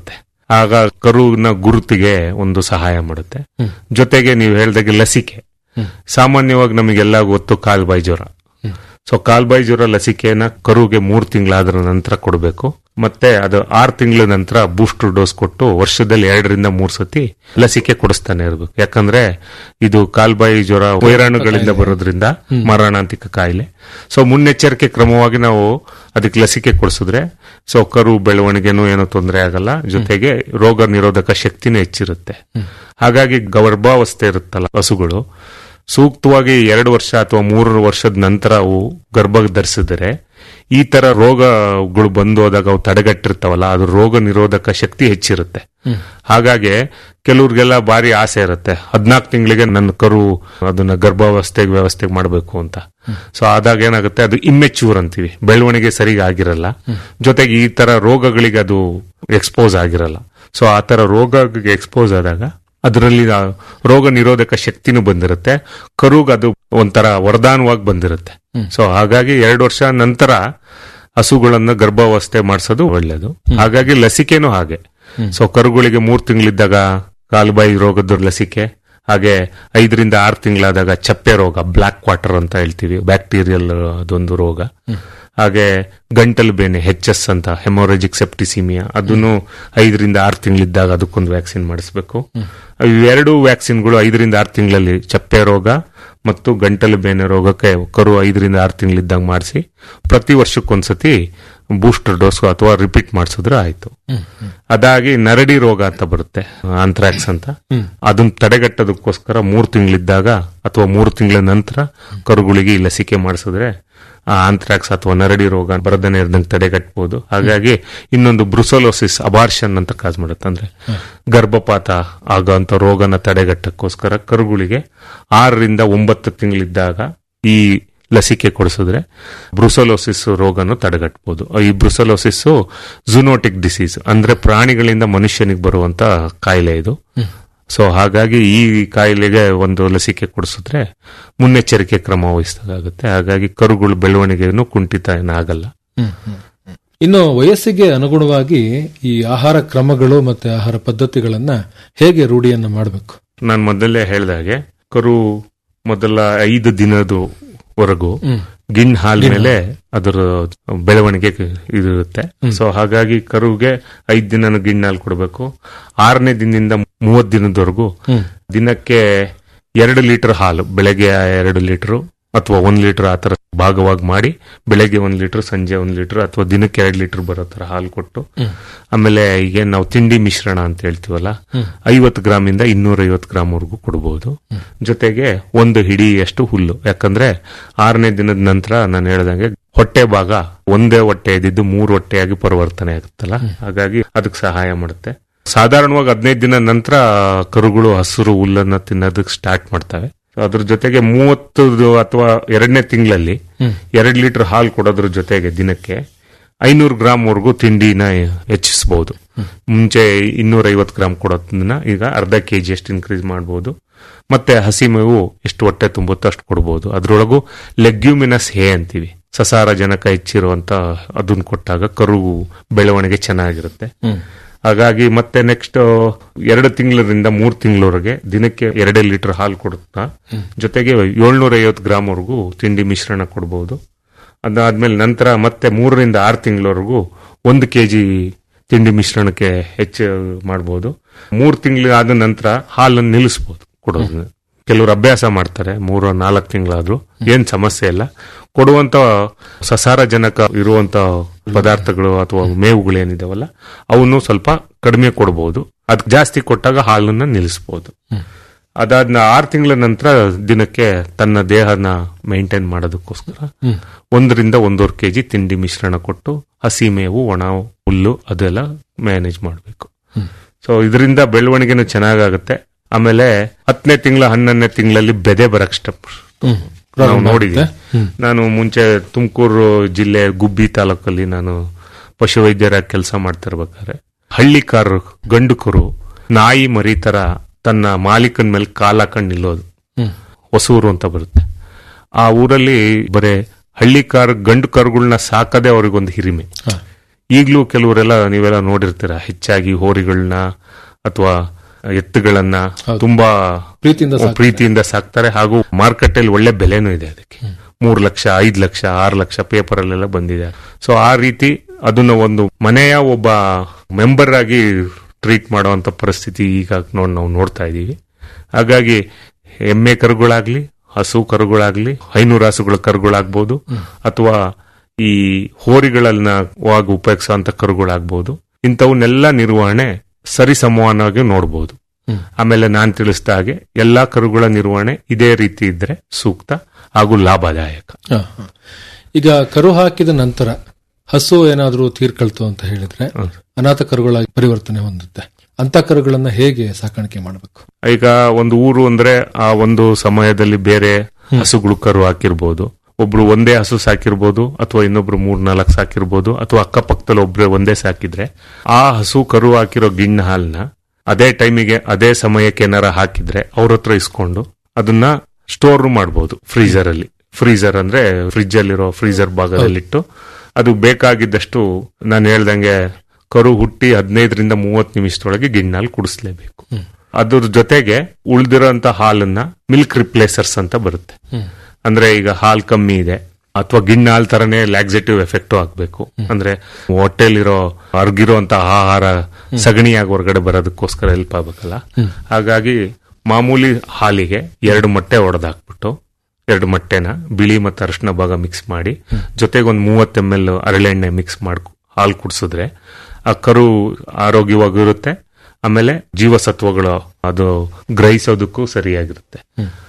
ಆಗ ಕರುವಿನ ಗುರುತಿಗೆ ಒಂದು ಸಹಾಯ ಮಾಡುತ್ತೆ ಜೊತೆಗೆ ನೀವು ಹೇಳ್ದಾಗೆ ಲಸಿಕೆ ಸಾಮಾನ್ಯವಾಗಿ ನಮಗೆಲ್ಲ ಗೊತ್ತು ಕಾಲ್ಬಾಯಿ ಜ್ವರ ಸೊ ಕಾಲ್ಬಾಯಿ ಜ್ವರ ಲಸಿಕೆನ ಕರುಗೆ ಮೂರ್ ತಿಂಗಳಾದ್ರ ನಂತರ ಕೊಡಬೇಕು ಮತ್ತೆ ಅದು ಆರು ತಿಂಗಳ ನಂತರ ಬೂಸ್ಟರ್ ಡೋಸ್ ಕೊಟ್ಟು ವರ್ಷದಲ್ಲಿ ಎರಡರಿಂದ ಮೂರ್ ಸತಿ ಲಸಿಕೆ ಕೊಡಿಸ್ತಾನೆ ಇರಬೇಕು ಯಾಕಂದ್ರೆ ಇದು ಕಾಲ್ಬಾಯಿ ಜ್ವರ ವೈರಾಣುಗಳಿಂದ ಬರೋದ್ರಿಂದ ಮಾರಣಾಂತಿಕ ಕಾಯಿಲೆ ಸೊ ಮುನ್ನೆಚ್ಚರಿಕೆ ಕ್ರಮವಾಗಿ ನಾವು ಅದಕ್ಕೆ ಲಸಿಕೆ ಕೊಡಿಸಿದ್ರೆ ಸೊ ಕರು ಬೆಳವಣಿಗೆನೂ ಏನೂ ತೊಂದರೆ ಆಗಲ್ಲ ಜೊತೆಗೆ ರೋಗ ನಿರೋಧಕ ಶಕ್ತಿನೂ ಹೆಚ್ಚಿರುತ್ತೆ ಹಾಗಾಗಿ ಗರ್ಭಾವಸ್ಥೆ ಇರುತ್ತಲ್ಲ ಹಸುಗಳು ಸೂಕ್ತವಾಗಿ ಎರಡು ವರ್ಷ ಅಥವಾ ಮೂರು ವರ್ಷದ ನಂತರ ಅವು ಗರ್ಭ ಧರಿಸಿದರೆ ಈ ತರ ರೋಗಗಳು ಬಂದು ಹೋದಾಗ ಅವು ತಡೆಗಟ್ಟಿರ್ತಾವಲ್ಲ ಅದು ರೋಗ ನಿರೋಧಕ ಶಕ್ತಿ ಹೆಚ್ಚಿರುತ್ತೆ ಹಾಗಾಗಿ ಕೆಲವ್ರಿಗೆಲ್ಲ ಭಾರಿ ಆಸೆ ಇರುತ್ತೆ ಹದ್ನಾಲ್ಕು ತಿಂಗಳಿಗೆ ನನ್ನ ಕರು ಅದನ್ನ ಗರ್ಭಾವಸ್ಥೆಗೆ ವ್ಯವಸ್ಥೆಗೆ ಮಾಡಬೇಕು ಅಂತ ಸೊ ಆದಾಗ ಏನಾಗುತ್ತೆ ಅದು ಇಮ್ಮೆಚ್ಯೂರ್ ಅಂತೀವಿ ಬೆಳವಣಿಗೆ ಸರಿಗೆ ಆಗಿರಲ್ಲ ಜೊತೆಗೆ ಈ ತರ ರೋಗಗಳಿಗೆ ಅದು ಎಕ್ಸ್ಪೋಸ್ ಆಗಿರಲ್ಲ ಸೊ ಆ ತರ ರೋಗಕ್ಕೆ ಎಕ್ಸ್ಪೋಸ್ ಆದಾಗ ಅದರಲ್ಲಿ ಆ ರೋಗ ನಿರೋಧಕ ಶಕ್ತಿನೂ ಬಂದಿರುತ್ತೆ ಕರುಗ್ ಅದು ಒಂಥರ ವರದಾನವಾಗಿ ಬಂದಿರುತ್ತೆ ಸೊ ಹಾಗಾಗಿ ಎರಡು ವರ್ಷ ನಂತರ ಹಸುಗಳನ್ನ ಗರ್ಭಾವಸ್ಥೆ ಮಾಡಿಸೋದು ಒಳ್ಳೇದು ಹಾಗಾಗಿ ಲಸಿಕೆನೂ ಹಾಗೆ ಸೊ ಕರುಗಳಿಗೆ ಮೂರ್ ತಿಂಗಳಿದ್ದಾಗ ಕಾಲುಬಾಯಿ ರೋಗದ ಲಸಿಕೆ ಹಾಗೆ ಐದರಿಂದ ಆರು ತಿಂಗಳಾದಾಗ ಚಪ್ಪೆ ರೋಗ ಬ್ಲಾಕ್ ಕ್ವಾಟರ್ ಅಂತ ಹೇಳ್ತೀವಿ ಬ್ಯಾಕ್ಟೀರಿಯಲ್ ಅದೊಂದು ರೋಗ ಹಾಗೆ ಗಂಟಲು ಬೇನೆ ಹೆಚ್ ಎಸ್ ಅಂತ ಹೆಮೋರಜಿಕ್ ಸೆಪ್ಟಿಸಿಮಿಯಾ ಅದನ್ನು ಐದರಿಂದ ಆರು ತಿಂಗಳಿದ್ದಾಗ ಅದಕ್ಕೊಂದು ವ್ಯಾಕ್ಸಿನ್ ಮಾಡಿಸ್ಬೇಕು ಇವೆರಡು ವ್ಯಾಕ್ಸಿನ್ಗಳು ಐದರಿಂದ ಆರು ತಿಂಗಳಲ್ಲಿ ಚಪ್ಪೆ ರೋಗ ಮತ್ತು ಗಂಟಲು ಬೇನೆ ರೋಗಕ್ಕೆ ಕರು ಐದರಿಂದ ಆರು ತಿಂಗಳಿದ್ದಾಗ ಮಾಡಿಸಿ ಪ್ರತಿ ವರ್ಷಕ್ಕೊಂದ್ಸತಿ ಬೂಸ್ಟರ್ ಡೋಸ್ ಅಥವಾ ರಿಪೀಟ್ ಮಾಡಿಸಿದ್ರೆ ಆಯ್ತು ಅದಾಗಿ ನರಡಿ ರೋಗ ಅಂತ ಬರುತ್ತೆ ಆಂಥ್ರಾಕ್ಸ್ ಅಂತ ಅದನ್ನ ತಡೆಗಟ್ಟೋದಕ್ಕೋಸ್ಕರ ಮೂರು ತಿಂಗಳಿದ್ದಾಗ ಅಥವಾ ಮೂರು ತಿಂಗಳ ನಂತರ ಕರುಗಳಿಗೆ ಈ ಲಸಿಕೆ ಮಾಡಿಸಿದ್ರೆ ಆ ಆಂಥ್ರಾಕ್ಸ್ ಅಥವಾ ನರಡಿ ರೋಗ ಬರದನೆ ಇರ್ದಂಗೆ ತಡೆಗಟ್ಟಬಹುದು ಹಾಗಾಗಿ ಇನ್ನೊಂದು ಬ್ರುಸೋಲೋಸಿಸ್ ಅಬಾರ್ಷನ್ ಅಂತ ಕಾಸ್ ಮಾಡುತ್ತೆ ಅಂದ್ರೆ ಗರ್ಭಪಾತ ಆಗೋಂಥ ರೋಗನ ತಡೆಗಟ್ಟಕ್ಕೋಸ್ಕರ ಕರುಗಳಿಗೆ ಆರರಿಂದ ಒಂಬತ್ತು ತಿಂಗಳಿದ್ದಾಗ ಈ ಲಸಿಕೆ ಕೊಡಿಸಿದ್ರೆ ಬ್ರುಸೋಲೋಸಿಸ್ ರೋಗನು ತಡೆಗಟ್ಟಬಹುದು ಈ ಬ್ರುಸೋಲೋಸಿಸ್ ಜುನೋಟಿಕ್ ಡಿಸೀಸ್ ಅಂದ್ರೆ ಪ್ರಾಣಿಗಳಿಂದ ಮನುಷ್ಯನಿಗೆ ಬರುವಂತ ಕಾಯಿಲೆ ಇದು ಸೊ ಹಾಗಾಗಿ ಈ ಕಾಯಿಲೆಗೆ ಒಂದು ಲಸಿಕೆ ಕೊಡಿಸಿದ್ರೆ ಮುನ್ನೆಚ್ಚರಿಕೆ ಕ್ರಮ ವಹಿಸಬೇಕಾಗುತ್ತೆ ಹಾಗಾಗಿ ಕರುಗಳು ಬೆಳವಣಿಗೆಯನ್ನು ಕುಂಠಿತ ಏನಾಗಲ್ಲ ಇನ್ನು ವಯಸ್ಸಿಗೆ ಅನುಗುಣವಾಗಿ ಈ ಆಹಾರ ಕ್ರಮಗಳು ಮತ್ತೆ ಆಹಾರ ಪದ್ಧತಿಗಳನ್ನ ಹೇಗೆ ರೂಢಿಯನ್ನ ಮಾಡಬೇಕು ನಾನು ಮೊದಲೇ ಹೇಳ್ದಾಗೆ ಕರು ಮೊದಲ ಐದು ದಿನದವರೆಗೂ ಗಿಣ್ ಹಾಲ್ ಮೇಲೆ ಅದರ ಬೆಳವಣಿಗೆ ಇರುತ್ತೆ ಸೊ ಹಾಗಾಗಿ ಕರುಗೆ ಐದ್ ದಿನ ಗಿಣ್ ಹಾಲು ಕೊಡಬೇಕು ಆರನೇ ದಿನದಿಂದ ಮೂವತ್ ದಿನದವರೆಗೂ ದಿನಕ್ಕೆ ಎರಡು ಲೀಟರ್ ಹಾಲು ಬೆಳಗ್ಗೆ ಎರಡು ಲೀಟರ್ ಅಥವಾ ಒಂದ್ ಲೀಟರ್ ಆತರ ಭಾಗವಾಗಿ ಮಾಡಿ ಬೆಳಗ್ಗೆ ಒಂದ್ ಲೀಟರ್ ಸಂಜೆ ಒಂದ್ ಲೀಟರ್ ಅಥವಾ ದಿನಕ್ಕೆ ಎರಡು ಲೀಟರ್ ಬರೋ ತರ ಹಾಲು ಕೊಟ್ಟು ಆಮೇಲೆ ಈಗ ನಾವು ತಿಂಡಿ ಮಿಶ್ರಣ ಅಂತ ಹೇಳ್ತೀವಲ್ಲ ಐವತ್ತು ಗ್ರಾಮ್ ಇಂದ ಇನ್ನೂರ ಐವತ್ತು ಗ್ರಾಮ್ ವರೆಗೂ ಕೊಡಬಹುದು ಜೊತೆಗೆ ಒಂದು ಹಿಡಿಯಷ್ಟು ಹುಲ್ಲು ಯಾಕಂದ್ರೆ ಆರನೇ ದಿನದ ನಂತರ ನಾನು ಹೇಳ್ದಂಗೆ ಹೊಟ್ಟೆ ಭಾಗ ಒಂದೇ ಹೊಟ್ಟೆ ಇದ್ದಿದ್ದು ಮೂರು ಹೊಟ್ಟೆಯಾಗಿ ಪರಿವರ್ತನೆ ಆಗುತ್ತಲ್ಲ ಹಾಗಾಗಿ ಅದಕ್ಕೆ ಸಹಾಯ ಮಾಡುತ್ತೆ ಸಾಧಾರಣವಾಗಿ ಹದಿನೈದು ದಿನ ನಂತರ ಕರುಗಳು ಹಸಿರು ಹುಲ್ಲನ್ನ ತಿನ್ನೋದಕ್ಕೆ ಸ್ಟಾರ್ಟ್ ಮಾಡ್ತವೆ So ಅದ್ರ ಜೊತೆಗೆ ಮೂವತ್ತು ಅಥವಾ ಎರಡನೇ ತಿಂಗಳಲ್ಲಿ ಎರಡು ಲೀಟರ್ ಹಾಲು ಕೊಡೋದ್ರ ಜೊತೆಗೆ ದಿನಕ್ಕೆ ಐನೂರು ಗ್ರಾಮ್ ವರೆಗೂ ತಿಂಡಿನ ಹೆಚ್ಚಿಸಬಹುದು ಮುಂಚೆ ಇನ್ನೂರ ಐವತ್ತು ಗ್ರಾಮ್ ಕೊಡೋದನ್ನ ಈಗ ಅರ್ಧ ಕೆಜಿ ಅಷ್ಟು ಇನ್ಕ್ರೀಸ್ ಮಾಡಬಹುದು ಮತ್ತೆ ಹಸಿ ಮೇವು ಎಷ್ಟು ಹೊಟ್ಟೆ ತುಂಬುತ್ತೋ ಅಷ್ಟು ಕೊಡಬಹುದು ಅದ್ರೊಳಗೂ ಲೆಗ್ಯೂಮಿನಸ್ ಹೇ ಅಂತೀವಿ ಸಸಾರಜನಕ ಹೆಚ್ಚಿರುವಂತ ಅದನ್ನ ಕೊಟ್ಟಾಗ ಕರು ಬೆಳವಣಿಗೆ ಚೆನ್ನಾಗಿರುತ್ತೆ ಹಾಗಾಗಿ ಮತ್ತೆ ನೆಕ್ಸ್ಟ್ ಎರಡು ತಿಂಗಳರಿಂದ ಮೂರು ತಿಂಗಳವರೆಗೆ ದಿನಕ್ಕೆ ಎರಡೇ ಲೀಟರ್ ಹಾಲು ಕೊಡುತ್ತಾ ಜೊತೆಗೆ ಏಳ್ನೂರ ಐವತ್ತು ಗ್ರಾಮ್ ವರೆಗೂ ತಿಂಡಿ ಮಿಶ್ರಣ ಕೊಡಬಹುದು ಅದಾದ್ಮೇಲೆ ನಂತರ ಮತ್ತೆ ಮೂರರಿಂದ ಆರು ತಿಂಗಳವರೆಗೂ ಒಂದು ಕೆಜಿ ತಿಂಡಿ ಮಿಶ್ರಣಕ್ಕೆ ಹೆಚ್ಚು ಮಾಡಬಹುದು ಮೂರು ತಿಂಗಳು ಆದ ನಂತರ ಹಾಲನ್ನು ನಿಲ್ಲಿಸಬಹುದು ಕೊಡೋದನ್ನ ಕೆಲವರು ಅಭ್ಯಾಸ ಮಾಡ್ತಾರೆ ಮೂರು ನಾಲ್ಕು ತಿಂಗಳಾದ್ರೂ ಏನ್ ಸಮಸ್ಯೆ ಇಲ್ಲ ಕೊಡುವಂತ ಸಸಾರಜನಕ ಇರುವಂತ ಪದಾರ್ಥಗಳು ಅಥವಾ ಮೇವುಗಳು ಏನಿದಾವಲ್ಲ ಅವನ್ನು ಸ್ವಲ್ಪ ಕಡಿಮೆ ಕೊಡಬಹುದು ಅದ್ ಜಾಸ್ತಿ ಕೊಟ್ಟಾಗ ಹಾಲನ್ನ ನಿಲ್ಲಿಸಬಹುದು ಅದಾದ್ನ ಆರು ತಿಂಗಳ ನಂತರ ದಿನಕ್ಕೆ ತನ್ನ ದೇಹನ ಮೇಂಟೈನ್ ಮಾಡೋದಕ್ಕೋಸ್ಕರ ಒಂದರಿಂದ ಒಂದೂವರೆ ಕೆಜಿ ತಿಂಡಿ ಮಿಶ್ರಣ ಕೊಟ್ಟು ಹಸಿ ಮೇವು ಒಣ ಹುಲ್ಲು ಅದೆಲ್ಲ ಮ್ಯಾನೇಜ್ ಮಾಡಬೇಕು ಸೊ ಇದರಿಂದ ಬೆಳವಣಿಗೆನೂ ಚೆನ್ನಾಗಾಗುತ್ತೆ ಆಮೇಲೆ ಹತ್ತನೇ ತಿಂಗಳ ಹನ್ನೊಂದನೇ ತಿಂಗಳಲ್ಲಿ ಬೆದೆ ಬರಕ್ ಸ್ಟೆಪ್ ನಾವು ನೋಡಿದ್ವಿ ನಾನು ಮುಂಚೆ ತುಮಕೂರು ಜಿಲ್ಲೆ ಗುಬ್ಬಿ ತಾಲೂಕಲ್ಲಿ ನಾನು ಪಶುವೈದ್ಯರಾಗಿ ಕೆಲಸ ಮಾಡ್ತಿರ್ಬೇಕಾದ್ರೆ ಹಳ್ಳಿ ಕಾರು ಗಂಡು ಕರು ನಾಯಿ ಮರಿ ತರ ತನ್ನ ಮಾಲೀಕನ ಮೇಲೆ ಕಾಲ್ ಹಾಕೊಂಡು ನಿಲ್ಲೋದು ಹೊಸೂರು ಅಂತ ಬರುತ್ತೆ ಆ ಊರಲ್ಲಿ ಬರೇ ಹಳ್ಳಿ ಕಾರ್ ಗಂಡು ಕರುಗಳನ್ನ ಸಾಕದೆ ಅವ್ರಿಗೊಂದು ಹಿರಿಮೆ ಈಗಲೂ ಕೆಲವರೆಲ್ಲ ನೀವೆಲ್ಲ ನೋಡಿರ್ತೀರ ಹೆಚ್ಚಾಗಿ ಹೋರಿಗಳನ್ನ ಅಥವಾ ಎತ್ತುಗಳನ್ನ ತುಂಬಾ ಪ್ರೀತಿಯಿಂದ ಸಾಕ್ತಾರೆ. ಪ್ರೀತಿಯಿಂದ ಸಾಕ್ತಾರೆ ಹಾಗೂ ಮಾರ್ಕೆಟ್ ಅಲ್ಲಿ ಒಳ್ಳೆ ಬೆಲೆನೂ ಇದೆ ಅದಕ್ಕೆ ಮೂರು ಲಕ್ಷ ಐದು ಲಕ್ಷ ಆರು ಲಕ್ಷ ಪೇಪರ್ ಅಲ್ಲೆಲ್ಲ ಬಂದಿದೆ ಸೊ ಆ ರೀತಿ ಅದನ್ನ ಒಂದು ಮನೆಯ ಒಬ್ಬ ಮೆಂಬರ್ ಆಗಿ ಟ್ರೀಟ್ ಮಾಡುವಂತ ಪರಿಸ್ಥಿತಿ ಈಗ ನೋಡ್ ನಾವು ನೋಡ್ತಾ ಇದೀವಿ ಹಾಗಾಗಿ ಎಮ್ಮೆ ಕರುಗಳಾಗ್ಲಿ ಹಸು ಕರುಗಳಾಗ್ಲಿ ಹೈನೂರು ಹಸುಗಳ ಕರುಗಳಾಗ್ಬೋದು ಅಥವಾ ಈ ಹೋರಿಗಳನ್ನ ವಾಗಿ ಉಪಯೋಗಿಸುವಂತ ಕರುಗಳಾಗ್ಬೋದು ಇಂಥವನ್ನೆಲ್ಲ ನಿರ್ವಹಣೆ ಸರಿ ಸಮವಾಗಿ ನೋಡಬಹುದು ಆಮೇಲೆ ನಾನ್ ತಿಳಿಸಿದ ಹಾಗೆ ಎಲ್ಲಾ ಕರುಗಳ ನಿರ್ವಹಣೆ ಇದೇ ರೀತಿ ಇದ್ರೆ ಸೂಕ್ತ ಹಾಗೂ ಲಾಭದಾಯಕ ಹ, ಹ. ಈಗ ಕರು ಹಾಕಿದ ನಂತರ ಹಸು ಏನಾದ್ರೂ ತೀರ್ಕೊಳ್ತು ಅಂತ ಹೇಳಿದ್ರೆ ಅನಾಥ ಕರುಗಳಾಗಿ ಪರಿವರ್ತನೆ ಹೊಂದುತ್ತೆ ಅಂತ ಕರುಗಳನ್ನ ಹೇಗೆ ಸಾಕಾಣಿಕೆ ಮಾಡಬೇಕು ಈಗ ಒಂದು ಊರು ಅಂದ್ರೆ ಆ ಒಂದು ಸಮಯದಲ್ಲಿ ಬೇರೆ ಹಸುಗಳು ಕರು ಹಾಕಿರ್ಬೋದು ಒಬ್ರು ಒಂದೇ ಹಸು ಸಾಕಿರ್ಬೋದು ಅಥವಾ ಇನ್ನೊಬ್ರು ಮೂರ್ ನಾಲ್ಕು ಸಾಕಿರ್ಬೋದು ಅಥವಾ ಅಕ್ಕಪಕ್ಕದಲ್ಲಿ ಒಬ್ರು ಒಂದೇ ಸಾಕಿದ್ರೆ ಆ ಹಸು ಕರು ಹಾಕಿರೋ ಗಿಣ್ಣ ಹಾಲ್ನ ಅದೇ ಟೈಮಿಗೆ ಅದೇ ಸಮಯಕ್ಕೆ ಏನಾರ ಹಾಕಿದ್ರೆ ಅವ್ರ ಹತ್ರ ಇಸ್ಕೊಂಡು ಅದನ್ನ ಸ್ಟೋರ್ ಮಾಡಬಹುದು ಫ್ರೀಜರ್ ಅಲ್ಲಿ ಫ್ರೀಜರ್ ಅಂದ್ರೆ ಫ್ರಿಜ್ ಅಲ್ಲಿರೋ ಫ್ರೀಜರ್ ಭಾಗದಲ್ಲಿಟ್ಟು ಅದು ಬೇಕಾಗಿದ್ದಷ್ಟು ನಾನು ಹೇಳ್ದಂಗೆ ಕರು ಹುಟ್ಟಿ ಹದಿನೈದರಿಂದ ಮೂವತ್ತು ನಿಮಿಷದೊಳಗೆ ಗಿಣ್ಣಾಲ್ ಕುಡಿಸ್ಲೇಬೇಕು ಅದ್ರ ಜೊತೆಗೆ ಉಳಿದಿರೋಂತ ಹಾಲನ್ನ ಮಿಲ್ಕ್ ರಿಪ್ಲೇಸರ್ಸ್ ಅಂತ ಬರುತ್ತೆ ಅಂದ್ರೆ ಈಗ ಹಾಲ್ ಕಮ್ಮಿ ಇದೆ ಅಥವಾ ಗಿಣ್ಣ ಹಾಲ್ ತರನೇ ಲ್ಯಾಕ್ಸೇಟಿವ್ ಎಫೆಕ್ಟ್ ಆಗ್ಬೇಕು ಅಂದ್ರೆ ಹೊಟ್ಟೆಲಿರೋ ಅರ್ಗಿರುವಂತ ಆಹಾರ ಸಗಣಿಯಾಗಿ ಹೊರಗಡೆ ಬರೋದಕ್ಕೋಸ್ಕರ ಹೆಲ್ಪ್ ಆಗ್ಬೇಕಲ್ಲ ಹಾಗಾಗಿ ಮಾಮೂಲಿ ಹಾಲಿಗೆ ಎರಡು ಮೊಟ್ಟೆ ಹೊಡೆದಾಕ್ಬಿಟ್ಟು ಎರಡು ಮೊಟ್ಟೆನ ಬಿಳಿ ಮತ್ತು ಅರಿಶಿನ ಭಾಗ ಮಿಕ್ಸ್ ಮಾಡಿ ಜೊತೆಗೆ ಒಂದು ಮೂವತ್ತು ಎಮ್ ಎಲ್ ಅರಳೆಣ್ಣೆ ಮಿಕ್ಸ್ ಮಾಡಿ ಹಾಲು ಕುಡಿಸಿದ್ರೆ ಆ ಕರು ಆರೋಗ್ಯವಾಗಿರುತ್ತೆ ಆಮೇಲೆ ಜೀವಸತ್ವಗಳು ಅದು ಗ್ರಹಿಸೋದಕ್ಕೂ ಸರಿಯಾಗಿರುತ್ತೆ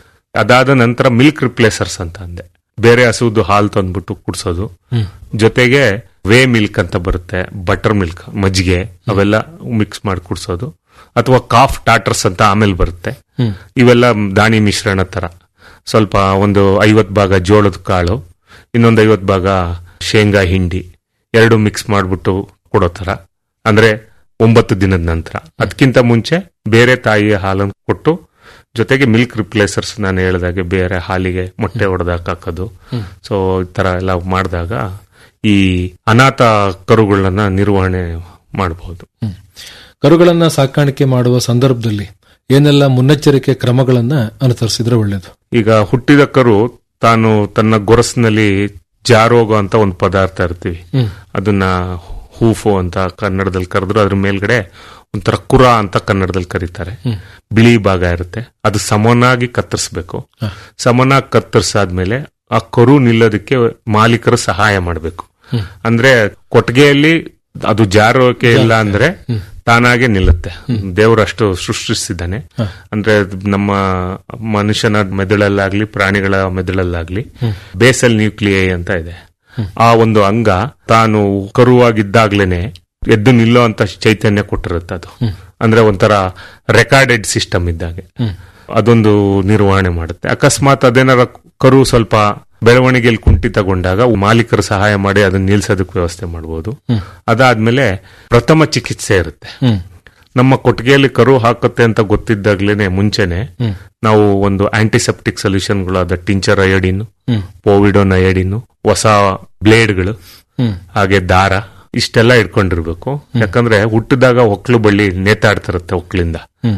ಅದಾದ ನಂತರ ಮಿಲ್ಕ್ ರಿಪ್ಲೇಸರ್ಸ್ ಅಂತ ಅಂದೆ ಬೇರೆ ಹಸುದು ಹಾಲು ತಂದ್ಬಿಟ್ಟು ಕುಡಿಸೋದು ಜೊತೆಗೆ ವೇ ಮಿಲ್ಕ್ ಅಂತ ಬರುತ್ತೆ ಬಟರ್ ಮಿಲ್ಕ್ ಮಜ್ಜಿಗೆ ಅವೆಲ್ಲ ಮಿಕ್ಸ್ ಮಾಡಿ ಕುಡಿಸೋದು ಅಥವಾ ಕಾಫ್ ಟಾಟರ್ಸ್ ಅಂತ ಆಮೇಲೆ ಬರುತ್ತೆ ಇವೆಲ್ಲ ದಾಣಿ ಮಿಶ್ರಣ ತರ ಸ್ವಲ್ಪ ಒಂದು ಐವತ್ ಭಾಗ ಜೋಳದ ಕಾಳು ಇನ್ನೊಂದು ಐವತ್ ಭಾಗ ಶೇಂಗಾ ಹಿಂಡಿ ಎರಡು ಮಿಕ್ಸ್ ಮಾಡ್ಬಿಟ್ಟು ಕೊಡೋ ತರ ಅಂದ್ರೆ ಒಂಬತ್ತು ದಿನದ ನಂತರ ಅದಕ್ಕಿಂತ ಮುಂಚೆ ಬೇರೆ ತಾಯಿಯ ಹಾಲನ್ನು ಕೊಟ್ಟು ಜೊತೆಗೆ ಮಿಲ್ಕ್ ರಿಪ್ಲೇಸರ್ಸ್ ನಾನು ಹೇಳಿದಾಗೆ ಬೇರೆ ಹಾಲಿಗೆ ಮೊಟ್ಟೆ ಹೊಡೆದಾಕೋದು ಸೊ ಈ ತರ ಎಲ್ಲ ಮಾಡಿದಾಗ ಈ ಅನಾಥ ಕರುಗಳನ್ನ ನಿರ್ವಹಣೆ ಮಾಡಬಹುದು ಕರುಗಳನ್ನ ಸಾಕಾಣಿಕೆ ಮಾಡುವ ಸಂದರ್ಭದಲ್ಲಿ ಏನೆಲ್ಲ ಮುನ್ನೆಚ್ಚರಿಕೆ ಕ್ರಮಗಳನ್ನ ಅನುಸರಿಸಿದ್ರೆ ಒಳ್ಳೇದು ಈಗ ಹುಟ್ಟಿದ ಕರು ತಾನು ತನ್ನ ಗೊರಸಿನಲ್ಲಿ ಜಾರೋಗ ಅಂತ ಒಂದು ಪದಾರ್ಥ ಇರ್ತೀವಿ ಅದನ್ನ ಹೂಫು ಅಂತ ಕನ್ನಡದಲ್ಲಿ ಕರೆದ್ರು ಅದ್ರ ಮೇಲ್ಗಡೆ ಒಂಥರ ಕುರ ಅಂತ ಕನ್ನಡದಲ್ಲಿ ಕರೀತಾರೆ ಬಿಳಿ ಭಾಗ ಇರುತ್ತೆ ಅದು ಸಮನಾಗಿ ಕತ್ತರಿಸ್ಬೇಕು ಸಮನಾಗಿ ಕತ್ತರಿಸಾದ್ಮೇಲೆ ಆ ಕರು ನಿಲ್ಲೋದಕ್ಕೆ ಮಾಲೀಕರು ಸಹಾಯ ಮಾಡಬೇಕು ಅಂದ್ರೆ ಕೊಟ್ಟಿಗೆಯಲ್ಲಿ ಅದು ಜಾರೋಕೆ ಇಲ್ಲ ಅಂದ್ರೆ ತಾನಾಗೆ ನಿಲ್ಲುತ್ತೆ ದೇವರು ಅಷ್ಟು ಸೃಷ್ಟಿಸಿದ್ದಾನೆ ಅಂದ್ರೆ ನಮ್ಮ ಮನುಷ್ಯನ ಮೆದುಳಲ್ಲಾಗ್ಲಿ ಪ್ರಾಣಿಗಳ ಮೆದುಳಲ್ಲಾಗ್ಲಿ ಬೇಸಲ್ ನ್ಯೂಕ್ಲಿಯೈ ಅಂತ ಇದೆ ಆ ಒಂದು ಅಂಗ ತಾನು ಕರುವಾಗಿದ್ದಾಗ್ಲೇನೆ ಎದ್ದು ನಿಲ್ಲೋ ಅಂತ ಚೈತನ್ಯ ಕೊಟ್ಟಿರುತ್ತೆ ಅದು ಅಂದ್ರೆ ಒಂಥರ ರೆಕಾರ್ಡೆಡ್ ಸಿಸ್ಟಮ್ ಇದ್ದಾಗೆ ಅದೊಂದು ನಿರ್ವಹಣೆ ಮಾಡುತ್ತೆ ಅಕಸ್ಮಾತ್ ಅದೇನಾರ ಕರು ಸ್ವಲ್ಪ ಬೆಳವಣಿಗೆಯಲ್ಲಿ ಕುಂಠಿತಗೊಂಡಾಗ ಮಾಲೀಕರು ಸಹಾಯ ಮಾಡಿ ಅದನ್ನ ನಿಲ್ಸೋದಕ್ಕೆ ವ್ಯವಸ್ಥೆ ಮಾಡಬಹುದು ಅದಾದ್ಮೇಲೆ ಪ್ರಥಮ ಚಿಕಿತ್ಸೆ ಇರುತ್ತೆ ನಮ್ಮ ಕೊಟ್ಟಿಗೆಯಲ್ಲಿ ಕರು ಹಾಕುತ್ತೆ ಅಂತ ಗೊತ್ತಿದ್ದಾಗ್ಲೇನೆ ಮುಂಚೆನೆ ನಾವು ಒಂದು ಆಂಟಿಸೆಪ್ಟಿಕ್ ಸೊಲ್ಯೂಷನ್ಗಳಾದ ಟಿಂಚರ್ ಅಯೋಡಿನ್ ಪೋವಿಡೋನ್ ಅಯೋಡಿನ್ ಹೊಸ ಬ್ಲೇಡ್ಗಳು ಹಾಗೆ ದಾರ ಇಷ್ಟೆಲ್ಲ ಇಟ್ಕೊಂಡಿರ್ಬೇಕು ಯಾಕಂದ್ರೆ ಹುಟ್ಟಿದಾಗ ಹೊಕ್ಲು ಬಳ್ಳಿ ನೇತಾಡ್ತಿರುತ್ತೆ ಹೊಕ್ಲಿಂದ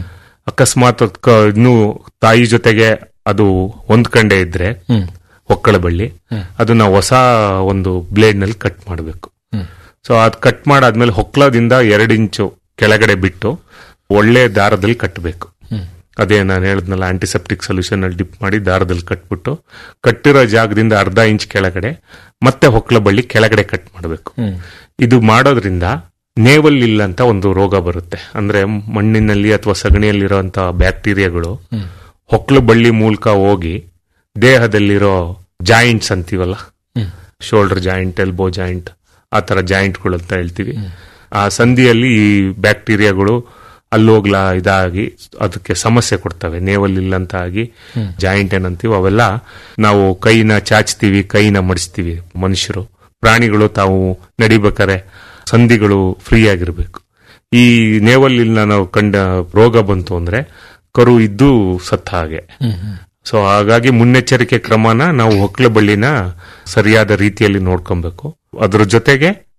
ಅಕಸ್ಮಾತ್ ಅದ್ಕ ಇನ್ನು ತಾಯಿ ಜೊತೆಗೆ ಅದು ಹೊಂದ್ಕೊಂಡೇ ಇದ್ರೆ ಹೊಕ್ಕಳ ಬಳ್ಳಿ ಅದನ್ನ ಹೊಸ ಒಂದು ಬ್ಲೇಡ್ ನಲ್ಲಿ ಕಟ್ ಮಾಡಬೇಕು ಸೊ ಅದ್ ಕಟ್ ಮಾಡಾದ್ಮೇಲೆ ಹೊಕ್ಲದಿಂದ ಎರಡು ಇಂಚು ಕೆಳಗಡೆ ಬಿಟ್ಟು ಒಳ್ಳೆ ದಾರದಲ್ಲಿ ಕಟ್ಟಬೇಕು ಅದೇ ನಾನು ಹೇಳಿದ್ನಲ್ಲ ಆಂಟಿಸೆಪ್ಟಿಕ್ ಸೊಲ್ಯೂಷನ್ ಅಲ್ಲಿ ಡಿಪ್ ಮಾಡಿ ದಾರದಲ್ಲಿ ಕಟ್ಬಿಟ್ಟು ಕಟ್ಟಿರೋ ಜಾಗದಿಂದ ಅರ್ಧ ಇಂಚ್ ಕೆಳಗಡೆ ಮತ್ತೆ ಹೊಕ್ಲ ಬಳ್ಳಿ ಕೆಳಗಡೆ ಕಟ್ ಮಾಡಬೇಕು ಇದು ಮಾಡೋದ್ರಿಂದ ನೇವಲ್ ಇಲ್ಲ ಅಂತ ಒಂದು ರೋಗ ಬರುತ್ತೆ ಅಂದ್ರೆ ಮಣ್ಣಿನಲ್ಲಿ ಅಥವಾ ಸಗಣಿಯಲ್ಲಿರುವಂತ ಬ್ಯಾಕ್ಟೀರಿಯಾಗಳು ಹೊಕ್ಲು ಬಳ್ಳಿ ಮೂಲಕ ಹೋಗಿ ದೇಹದಲ್ಲಿರೋ ಜಾಯಿಂಟ್ಸ್ ಅಂತೀವಲ್ಲ ಶೋಲ್ಡರ್ ಜಾಯಿಂಟ್ ಎಲ್ಬೋ ಜಾಯಿಂಟ್ ಆ ತರ ಜಾಯಿಂಟ್ಗಳು ಅಂತ ಹೇಳ್ತೀವಿ ಆ ಸಂಧಿಯಲ್ಲಿ ಈ ಬ್ಯಾಕ್ಟೀರಿಯಾಗಳು ಅಲ್ಲೋಗ್ಲಾ ಇದಾಗಿ ಅದಕ್ಕೆ ಸಮಸ್ಯೆ ಕೊಡ್ತವೆ ನೇವಲ್ ಇಲ್ಲ ಅಂತ ಆಗಿ ಜಾಯಿಂಟ್ ಏನಂತೀವಿ ಅವೆಲ್ಲ ನಾವು ಕೈನ ಚಾಚ್ತೀವಿ ಕೈನ ಮಡಿಸ್ತೀವಿ ಮನುಷ್ಯರು ಪ್ರಾಣಿಗಳು ತಾವು ನಡಿಬೇಕಾರೆ ಸಂಧಿಗಳು ಫ್ರೀ ಆಗಿರ್ಬೇಕು ಈ ನೇವಲ್ ಇಲ್ಲ ನಾವು ಕಂಡ ರೋಗ ಬಂತು ಅಂದ್ರೆ ಕರು ಇದ್ದು ಸತ್ತ ಹಾಗೆ ಸೊ ಹಾಗಾಗಿ ಮುನ್ನೆಚ್ಚರಿಕೆ ಕ್ರಮನ ನಾವು ಹೊಕ್ಲ ಬಳ್ಳಿನ ಸರಿಯಾದ ರೀತಿಯಲ್ಲಿ ನೋಡ್ಕೊಬೇಕು ಅದ್ರ ಜೊತೆಗೆ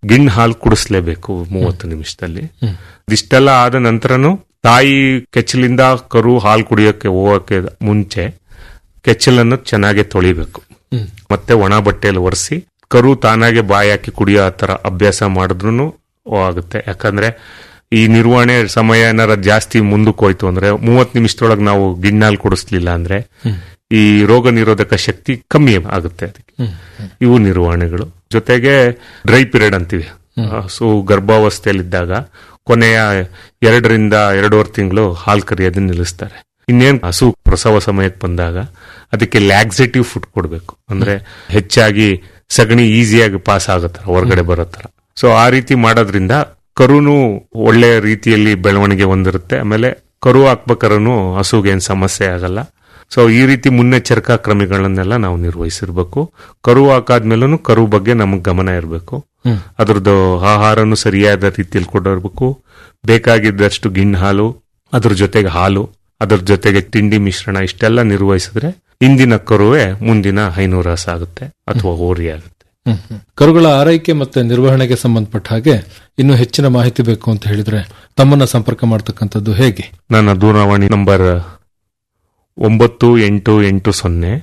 ಗಿಣ್ಣು ಹಾಲು ಕುಡಿಸ್ಲೇಬೇಕು ಮೂವತ್ತು ನಿಮಿಷದಲ್ಲಿ ಇಷ್ಟೆಲ್ಲ ಆದ ನಂತರನು ತಾಯಿ ಕೆಚ್ಚಲಿಂದ ಕರು ಹಾಲು ಕುಡಿಯೋಕೆ ಹೋಗಕ್ಕೆ ಮುಂಚೆ ಕೆಚ್ಚಲನ್ನು ಚೆನ್ನಾಗಿ ತೊಳಿಬೇಕು ಮತ್ತೆ ಒಣ ಬಟ್ಟೆಯಲ್ಲಿ ಒರೆಸಿ ಕರು ತಾನಾಗೆ ಬಾಯಿ ಹಾಕಿ ಕುಡಿಯೋ ಆ ತರ ಅಭ್ಯಾಸ ಮಾಡಿದ್ರು ಆಗುತ್ತೆ ಯಾಕಂದ್ರೆ ಈ ನಿರ್ವಹಣೆ ಸಮಯ ಏನಾರ ಜಾಸ್ತಿ ಮುಂದಕ್ಕೆ ಹೋಯ್ತು ಅಂದ್ರೆ ಮೂವತ್ ನಿಮಿಷದೊಳಗೆ ನಾವು ಗಿಣ್ಣಾಲ್ ಕುಡಿಸ್ಲಿಲ್ಲ ಅಂದ್ರೆ ಈ ರೋಗ ನಿರೋಧಕ ಶಕ್ತಿ ಕಮ್ಮಿ ಆಗುತ್ತೆ ಅದಕ್ಕೆ ಇವು ನಿರ್ವಹಣೆಗಳು ಜೊತೆಗೆ ಡ್ರೈ ಪೀರಿಯಡ್ ಅಂತೀವಿ ಸೊ ಗರ್ಭಾವಸ್ಥೆಯಲ್ಲಿದ್ದಾಗ ಕೊನೆಯ ಎರಡರಿಂದ ಎರಡೂವರೆ ತಿಂಗಳು ಹಾಲು ಕರಿಯೋದನ್ನ ನಿಲ್ಲಿಸ್ತಾರೆ ಇನ್ನೇನು ಹಸು ಪ್ರಸವ ಸಮಯಕ್ಕೆ ಬಂದಾಗ ಅದಕ್ಕೆ ಲ್ಯಾಕ್ಸೇಟಿವ್ ಫುಡ್ ಕೊಡಬೇಕು ಅಂದ್ರೆ ಹೆಚ್ಚಾಗಿ ಸಗಣಿ ಈಸಿಯಾಗಿ ಪಾಸ್ ಆಗತ್ತರ ಹೊರಗಡೆ ಬರೋ ತರ ಸೊ ಆ ರೀತಿ ಮಾಡೋದ್ರಿಂದ ಕರುನು ಒಳ್ಳೆ ರೀತಿಯಲ್ಲಿ ಬೆಳವಣಿಗೆ ಹೊಂದಿರುತ್ತೆ ಆಮೇಲೆ ಕರು ಹಾಕ್ಬೇಕಾದ್ರೂ ಹಸುಗೆ ಏನ್ ಸಮಸ್ಯೆ ಆಗಲ್ಲ ಸೊ ಈ ರೀತಿ ಮುನ್ನೆಚ್ಚರಿಕಾ ಕ್ರಮಗಳನ್ನೆಲ್ಲ ನಾವು ನಿರ್ವಹಿಸಿರ್ಬೇಕು ಕರು ಹಾಕಾದ್ಮೇಲೂ ಕರು ಬಗ್ಗೆ ನಮಗ್ ಗಮನ ಇರಬೇಕು ಅದ್ರದ್ದು ಆಹಾರನು ಸರಿಯಾದ ರೀತಿಯಲ್ಲಿ ಕೊಡಿರ್ಬೇಕು ಬೇಕಾಗಿದ್ದಷ್ಟು ಗಿಣ್ಣು ಹಾಲು ಅದ್ರ ಜೊತೆಗೆ ಹಾಲು ಅದ್ರ ಜೊತೆಗೆ ತಿಂಡಿ ಮಿಶ್ರಣ ಇಷ್ಟೆಲ್ಲ ನಿರ್ವಹಿಸಿದ್ರೆ ಇಂದಿನ ಕರುವೆ ಮುಂದಿನ ಹೈನೂರಾಸ ಆಗುತ್ತೆ ಅಥವಾ ಹೋರಿ ಆಗುತ್ತೆ ಹ್ಮ್, ಹ್ಮ್. ಕರುಗಳ ಆರೈಕೆ ಮತ್ತೆ ನಿರ್ವಹಣೆಗೆ ಸಂಬಂಧಪಟ್ಟ ಹಾಗೆ ಇನ್ನೂ ಹೆಚ್ಚಿನ ಮಾಹಿತಿ ಬೇಕು ಅಂತ ಹೇಳಿದ್ರೆ ತಮ್ಮನ್ನ ಸಂಪರ್ಕ ಮಾಡ್ತಕ್ಕಂಥದ್ದು ಹೇಗೆ ನನ್ನ ದೂರವಾಣಿ ನಂಬರ್ ಒಂಬತ್ತು ಎಂಟು ಎಂಟು ಸೊನ್ನೆ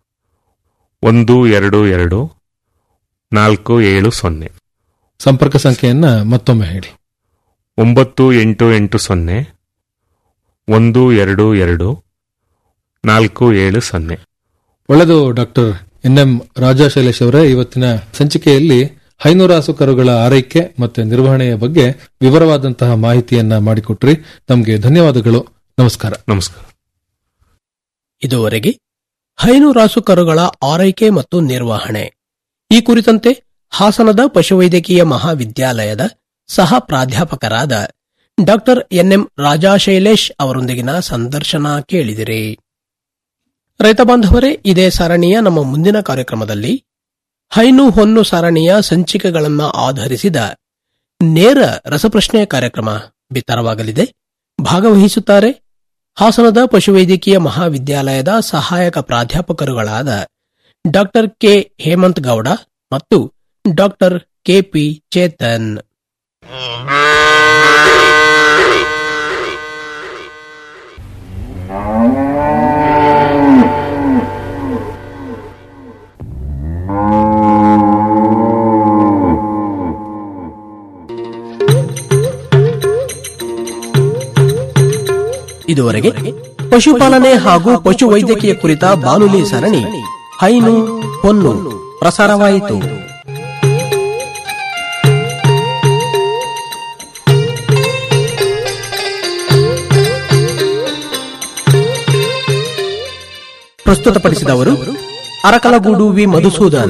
ಒಂದು ಎರಡು ಎರಡು ನಾಲ್ಕು ಏಳು ಸೊನ್ನೆ ಸಂಪರ್ಕ ಸಂಖ್ಯೆಯನ್ನ ಮತ್ತೊಮ್ಮೆ ಹೇಳಿ ಒಂಬತ್ತು ಎಂಟು ಎಂಟು ಸೊನ್ನೆ ಒಂದು ಎರಡು ಎರಡು ನಾಲ್ಕು ಏಳು ಸೊನ್ನೆ ಒಳ್ಳೆದು doctor N M Raja Shailesh ಅವರೇ ಇವತ್ತಿನ ಸಂಚಿಕೆಯಲ್ಲಿ ಹೈನೂರಾಸು ಕರುಗಳ ಆರೈಕೆ ಮತ್ತೆ ನಿರ್ವಹಣೆಯ ಬಗ್ಗೆ ವಿವರವಾದಂತಹ ಮಾಹಿತಿಯನ್ನ ಮಾಡಿಕೊಟ್ರಿ ತಮಗೆ ಧನ್ಯವಾದಗಳು ನಮಸ್ಕಾರ ನಮಸ್ಕಾರ ಇದುವರೆಗೆ ಹೈನುರಾಸು ಕರುಗಳ ಆರೈಕೆ ಮತ್ತು ನಿರ್ವಹಣೆ ಈ ಕುರಿತಂತೆ ಹಾಸನದ ಪಶುವೈದ್ಯಕೀಯ ಮಹಾವಿದ್ಯಾಲಯದ ಸಹ ಪ್ರಾಧ್ಯಾಪಕರಾದ ಡಾಕ್ಟರ್ ಎನ್ಎಂ ರಾಜಾ ಶೈಲೇಶ್ ಅವರೊಂದಿಗಿನ ಸಂದರ್ಶನ ಕೇಳಿದಿರಿ ರೈತ ಬಾಂಧವರೇ ಇದೇ ಸರಣಿಯ ನಮ್ಮ ಮುಂದಿನ ಕಾರ್ಯಕ್ರಮದಲ್ಲಿ ಹೈನು ಹೊನ್ನು ಸರಣಿಯ ಸಂಚಿಕೆಗಳನ್ನ ಆಧರಿಸಿದ ನೇರ ರಸಪ್ರಶ್ನೆ ಕಾರ್ಯಕ್ರಮ ಬಿತ್ತರವಾಗಲಿದೆ ಭಾಗವಹಿಸುತ್ತಾರೆ ಹಾಸನದ ಪಶುವೈದ್ಯಕೀಯ ಮಹಾವಿದ್ಯಾಲಯದ ಸಹಾಯಕ ಪ್ರಾಧ್ಯಾಪಕರುಗಳಾದ ಡಾಕ್ಟರ್ ಕೆ ಹೇಮಂತ್ ಗೌಡ ಮತ್ತು ಡಾಕ್ಟರ್ ಕೆಪಿ ಚೇತನ್ ಇದುವರೆಗೆ ಪಶುಪಾಲನೆ ಹಾಗೂ ಪಶುವೈದ್ಯಕೀಯ ಕುರಿತ ಬಾನುಲಿ ಸರಣಿ ಹೈನು ಹೊನ್ನು ಪ್ರಸಾರವಾಯಿತು ಪ್ರಸ್ತುತಪಡಿಸಿದವರು ಅರಕಲಗೂಡು ವಿ ಮಧುಸೂದನ್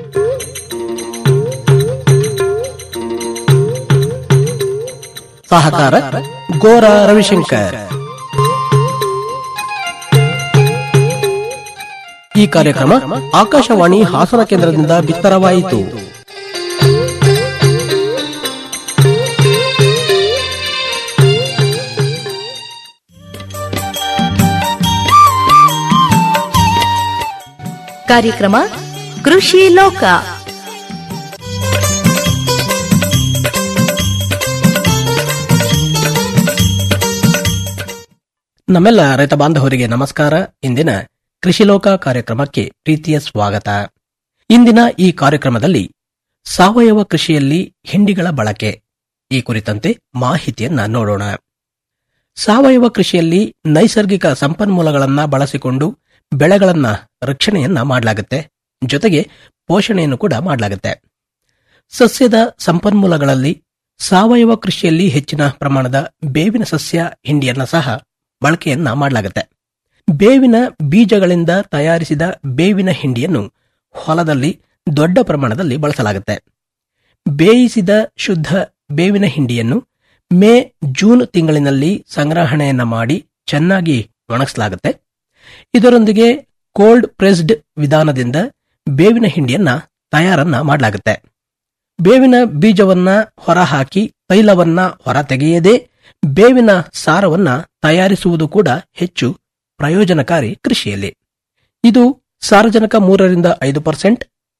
ಸಹಕಾರ ಗೋರ ರವಿಶಂಕರ್ ಈ ಕಾರ್ಯಕ್ರಮ ಆಕಾಶವಾಣಿ ಹಾಸನ ಕೇಂದ್ರದಿಂದ ಬಿತ್ತರವಾಯಿತು ಕಾರ್ಯಕ್ರಮ ಕೃಷಿ ಲೋಕ ನಮ್ಮೆಲ್ಲ ರೈತ ಬಾಂಧವರಿಗೆ ನಮಸ್ಕಾರ ಇಂದಿನ ಕೃಷಿಲೋಕ ಕಾರ್ಯಕ್ರಮಕ್ಕೆ ಪ್ರೀತಿಯ ಸ್ವಾಗತ ಇಂದಿನ ಈ ಕಾರ್ಯಕ್ರಮದಲ್ಲಿ ಸಾವಯವ ಕೃಷಿಯಲ್ಲಿ ಹಿಂಡಿಗಳ ಬಳಕೆ ಈ ಕುರಿತಂತೆ ಮಾಹಿತಿಯನ್ನ ನೋಡೋಣ ಸಾವಯವ ಕೃಷಿಯಲ್ಲಿ ನೈಸರ್ಗಿಕ ಸಂಪನ್ಮೂಲಗಳನ್ನ ಬಳಸಿಕೊಂಡು ಬೆಳೆಗಳನ್ನ ರಕ್ಷಣೆಯನ್ನ ಮಾಡಲಾಗುತ್ತೆ ಜೊತೆಗೆ ಪೋಷಣೆಯನ್ನು ಕೂಡ ಮಾಡಲಾಗುತ್ತೆ ಸಸ್ಯದ ಸಂಪನ್ಮೂಲಗಳಲ್ಲಿ ಸಾವಯವ ಕೃಷಿಯಲ್ಲಿ ಹೆಚ್ಚಿನ ಪ್ರಮಾಣದ ಬೇವಿನ ಸಸ್ಯ ಹಿಂಡಿಯನ್ನ ಸಹ ಬಳಕೆಯನ್ನ ಮಾಡಲಾಗುತ್ತೆ ಬೇವಿನ ಬೀಜಗಳಿಂದ ತಯಾರಿಸಿದ ಬೇವಿನ ಹಿಂಡಿಯನ್ನು ಹೊಲದಲ್ಲಿ ದೊಡ್ಡ ಪ್ರಮಾಣದಲ್ಲಿ ಬಳಸಲಾಗುತ್ತೆ ಬೇಯಿಸಿದ ಶುದ್ಧ ಬೇವಿನ ಹಿಂಡಿಯನ್ನು ಮೇ ಜೂನ್ ತಿಂಗಳಿನಲ್ಲಿ ಸಂಗ್ರಹಣೆಯನ್ನ ಮಾಡಿ ಚೆನ್ನಾಗಿ ಒಣಗಿಸಲಾಗುತ್ತೆ ಇದರೊಂದಿಗೆ ಕೋಲ್ಡ್ ಪ್ರೆಸ್ಡ್ ವಿಧಾನದಿಂದ ಬೇವಿನ ಹಿಂಡಿಯನ್ನ ತಯಾರನ್ನ ಮಾಡಲಾಗುತ್ತೆ ಬೇವಿನ ಬೀಜವನ್ನ ಹೊರಹಾಕಿ ತೈಲವನ್ನ ಹೊರ ತೆಗೆಯದೇ ಬೇವಿನ ಸಾರವನ್ನ ತಯಾರಿಸುವುದು ಕೂಡ ಹೆಚ್ಚು ಪ್ರಯೋಜನಕಾರಿ ಕೃಷಿಯಲ್ಲಿ ಇದು ಸಾರಜನಕ ಮೂರರಿಂದ ಐದು ಪರ್ಸೆಂಟ್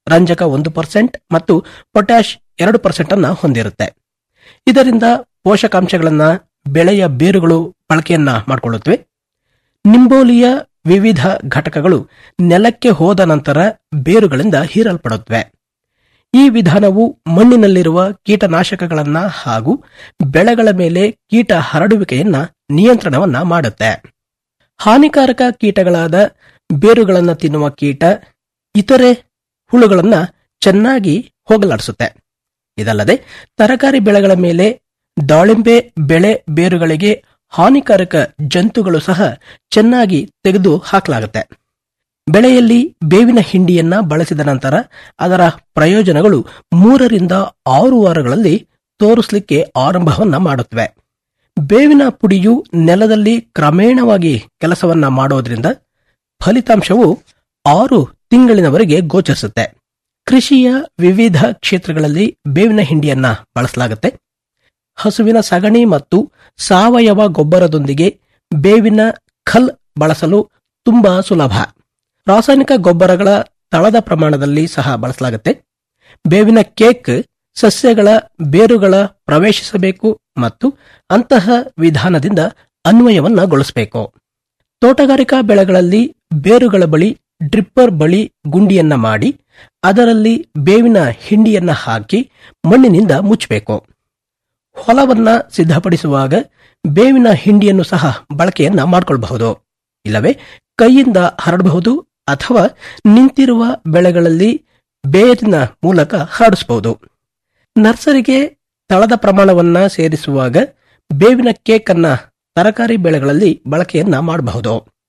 ರಂಜಕ ಒಂದು ಪರ್ಸೆಂಟ್ ಮತ್ತು ಪೊಟ್ಯಾಶ್ ಎರಡು ಪರ್ಸೆಂಟ್ ಅನ್ನ ಹೊಂದಿರುತ್ತೆ ಇದರಿಂದ ಪೋಷಕಾಂಶಗಳನ್ನ ಬೆಳೆಯ ಬೇರುಗಳು ಬಳಕೆಯನ್ನ ಮಾಡಿಕೊಳ್ಳುತ್ತವೆ ನಿಂಬೋಲಿಯ ವಿವಿಧ ಘಟಕಗಳು ನೆಲಕ್ಕೆ ಹೋದ ನಂತರ ಬೇರುಗಳಿಂದ ಹೀರಲ್ಪಡುತ್ತವೆ ಈ ವಿಧಾನವು ಮಣ್ಣಿನಲ್ಲಿರುವ ಕೀಟನಾಶಕಗಳನ್ನ ಹಾಗೂ ಬೆಳೆಗಳ ಮೇಲೆ ಕೀಟ ಹರಡುವಿಕೆಯನ್ನ ನಿಯಂತ್ರಣವನ್ನ ಮಾಡುತ್ತೆ ಹಾನಿಕಾರಕ ಕೀಟಗಳಾದ ಬೇರುಗಳನ್ನ ತಿನ್ನುವ ಕೀಟ ಇತರೆ ಹುಳುಗಳನ್ನ ಚೆನ್ನಾಗಿ ಹೋಗಲಾಡಿಸುತ್ತೆ ಇದಲ್ಲದೆ ತರಕಾರಿ ಬೆಳೆಗಳ ಮೇಲೆ ದಾಳಿಂಬೆ ಬೆಳೆ ಬೇರುಗಳಿಗೆ ಹಾನಿಕಾರಕ ಜಂತುಗಳು ಸಹ ಚೆನ್ನಾಗಿ ತೆಗೆದು ಹಾಕಲಾಗುತ್ತೆ ಬೆಳೆಯಲ್ಲಿ ಬೇವಿನ ಹಿಂಡಿಯನ್ನ ಬಳಸಿದ ನಂತರ ಅದರ ಪ್ರಯೋಜನಗಳು ಮೂರರಿಂದ ಆರು ವಾರಗಳಲ್ಲಿ ತೋರಿಸಲಿಕ್ಕೆ ಆರಂಭವನ್ನ ಮಾಡುತ್ತವೆ ಬೇವಿನ ಪುಡಿಯು ನೆಲದಲ್ಲಿ ಕ್ರಮೇಣವಾಗಿ ಕೆಲಸವನ್ನ ಮಾಡೋದ್ರಿಂದ ಫಲಿತಾಂಶವು ಆರು ತಿಂಗಳಿನವರೆಗೆ ಗೋಚರಿಸುತ್ತೆ ಕೃಷಿಯ ವಿವಿಧ ಕ್ಷೇತ್ರಗಳಲ್ಲಿ ಬೇವಿನ ಹಿಂಡಿಯನ್ನ ಬಳಸಲಾಗುತ್ತೆ ಹಸುವಿನ ಸಗಣಿ ಮತ್ತು ಸಾವಯವ ಗೊಬ್ಬರದೊಂದಿಗೆ ಬೇವಿನ ಖಲ್ ಬಳಸಲು ತುಂಬಾ ಸುಲಭ ರಾಸಾಯನಿಕ ಗೊಬ್ಬರಗಳ ತಳದ ಪ್ರಮಾಣದಲ್ಲಿ ಸಹ ಬಳಸಲಾಗುತ್ತೆ ಬೇವಿನ ಕೇಕ್ ಸಸ್ಯಗಳ ಬೇರುಗಳ ಪ್ರವೇಶಿಸಬೇಕು ಮತ್ತು ಅಂತಹ ವಿಧಾನದಿಂದ ಅನ್ವಯವನ್ನಗೊಳಿಸಬೇಕು ತೋಟಗಾರಿಕಾ ಬೆಳೆಗಳಲ್ಲಿ ಬೇರುಗಳ ಬಳಿ ಡ್ರಿಪ್ಪರ್ ಬಳಿ ಗುಂಡಿಯನ್ನ ಮಾಡಿ ಅದರಲ್ಲಿ ಬೇವಿನ ಹಿಂಡಿಯನ್ನ ಹಾಕಿ ಮಣ್ಣಿನಿಂದ ಮುಚ್ಚಬೇಕು ಹೊಲವನ್ನ ಸಿದ್ಧಪಡಿಸುವಾಗ ಬೇವಿನ ಹಿಂಡಿಯನ್ನು ಸಹ ಬಳಕೆಯನ್ನ ಮಾಡಿಕೊಳ್ಳಬಹುದು ಇಲ್ಲವೇ ಕೈಯಿಂದ ಹರಡಬಹುದು ಅಥವಾ ನಿಂತಿರುವ ಬೆಳೆಗಳಲ್ಲಿ ಬೇರಿನ ಮೂಲಕ ಹರಡಿಸಬಹುದು ನರ್ಸರಿಗೆ ತಳದ ಪ್ರಮಾಣವನ್ನ ಸೇರಿಸುವಾಗ ಬೇವಿನ ಕೇಕ್ ಅನ್ನ ತರಕಾರಿ ಬೆಳೆಗಳಲ್ಲಿ ಬಳಕೆಯನ್ನ ಮಾಡಬಹುದು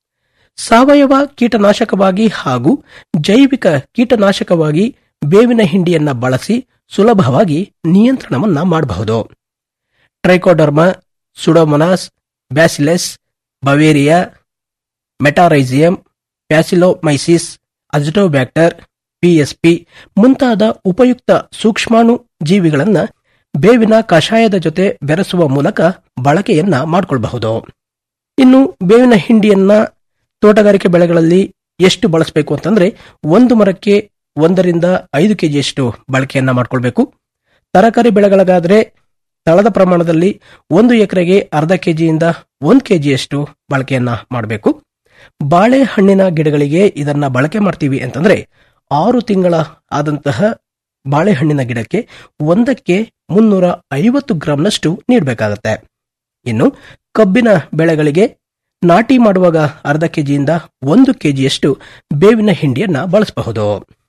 ಸಾವಯವ ಕೀಟನಾಶಕವಾಗಿ ಹಾಗೂ ಜೈವಿಕ ಕೀಟನಾಶಕವಾಗಿ ಬೇವಿನ ಹಿಂಡಿಯನ್ನ ಬಳಸಿ ಸುಲಭವಾಗಿ ನಿಯಂತ್ರಣವನ್ನ ಮಾಡಬಹುದು trichoderma pseudomonas bacillus beauveria metarhizium paecilomyces azotobacter PSB ಮುಂತಾದ ಉಪಯುಕ್ತ ಸೂಕ್ಷ್ಮಾಣು ಜೀವಿಗಳನ್ನ ಬೇವಿನ ಕಷಾಯದ ಜೊತೆ ಬೆರೆಸುವ ಮೂಲಕ ಬಳಕೆಯನ್ನ ಮಾಡಿಕೊಳ್ಳಬಹುದು ಇನ್ನು ಬೇವಿನ ಹಿಂಡಿಯನ್ನ ತೋಟಗಾರಿಕೆ ಬೆಳೆಗಳಲ್ಲಿ ಎಷ್ಟು ಬಳಸಬೇಕು ಅಂತಂದ್ರೆ ಒಂದು ಮರಕ್ಕೆ ಒಂದರಿಂದ ಐದು ಕೆಜಿಯಷ್ಟು ಬಳಕೆಯನ್ನ ಮಾಡಿಕೊಳ್ಬೇಕು ತರಕಾರಿ ಬೆಳೆಗಳಿಗಾದ್ರೆ ತಳದ ಪ್ರಮಾಣದಲ್ಲಿ ಒಂದು ಎಕರೆಗೆ ಅರ್ಧ ಕೆಜಿಯಿಂದ ಒಂದು ಕೆಜಿಯಷ್ಟು ಬಳಕೆಯನ್ನ ಮಾಡಬೇಕು ಬಾಳೆಹಣ್ಣಿನ ಗಿಡಗಳಿಗೆ ಇದನ್ನ ಬಳಕೆ ಮಾಡ್ತೀವಿ ಅಂತಂದ್ರೆ ಆರು ತಿಂಗಳ ಆದಂತಹ ಬಾಳೆಹಣ್ಣಿನ ಗಿಡಕ್ಕೆ ಒಂದಕ್ಕೆ ಮುನ್ನೂರ ಐವತ್ತು ಗ್ರಾಂನಷ್ಟು ನೀಡಬೇಕಾಗತ್ತೆ ಇನ್ನು ಕಬ್ಬಿನ ಬೆಳೆಗಳಿಗೆ ನಾಟಿ ಮಾಡುವಾಗ ಅರ್ಧ ಕೆಜಿಯಿಂದ ಒಂದು ಕೆಜಿಯಷ್ಟು ಬೇವಿನ ಹಿಂಡಿಯನ್ನ ಬಳಸಬಹುದು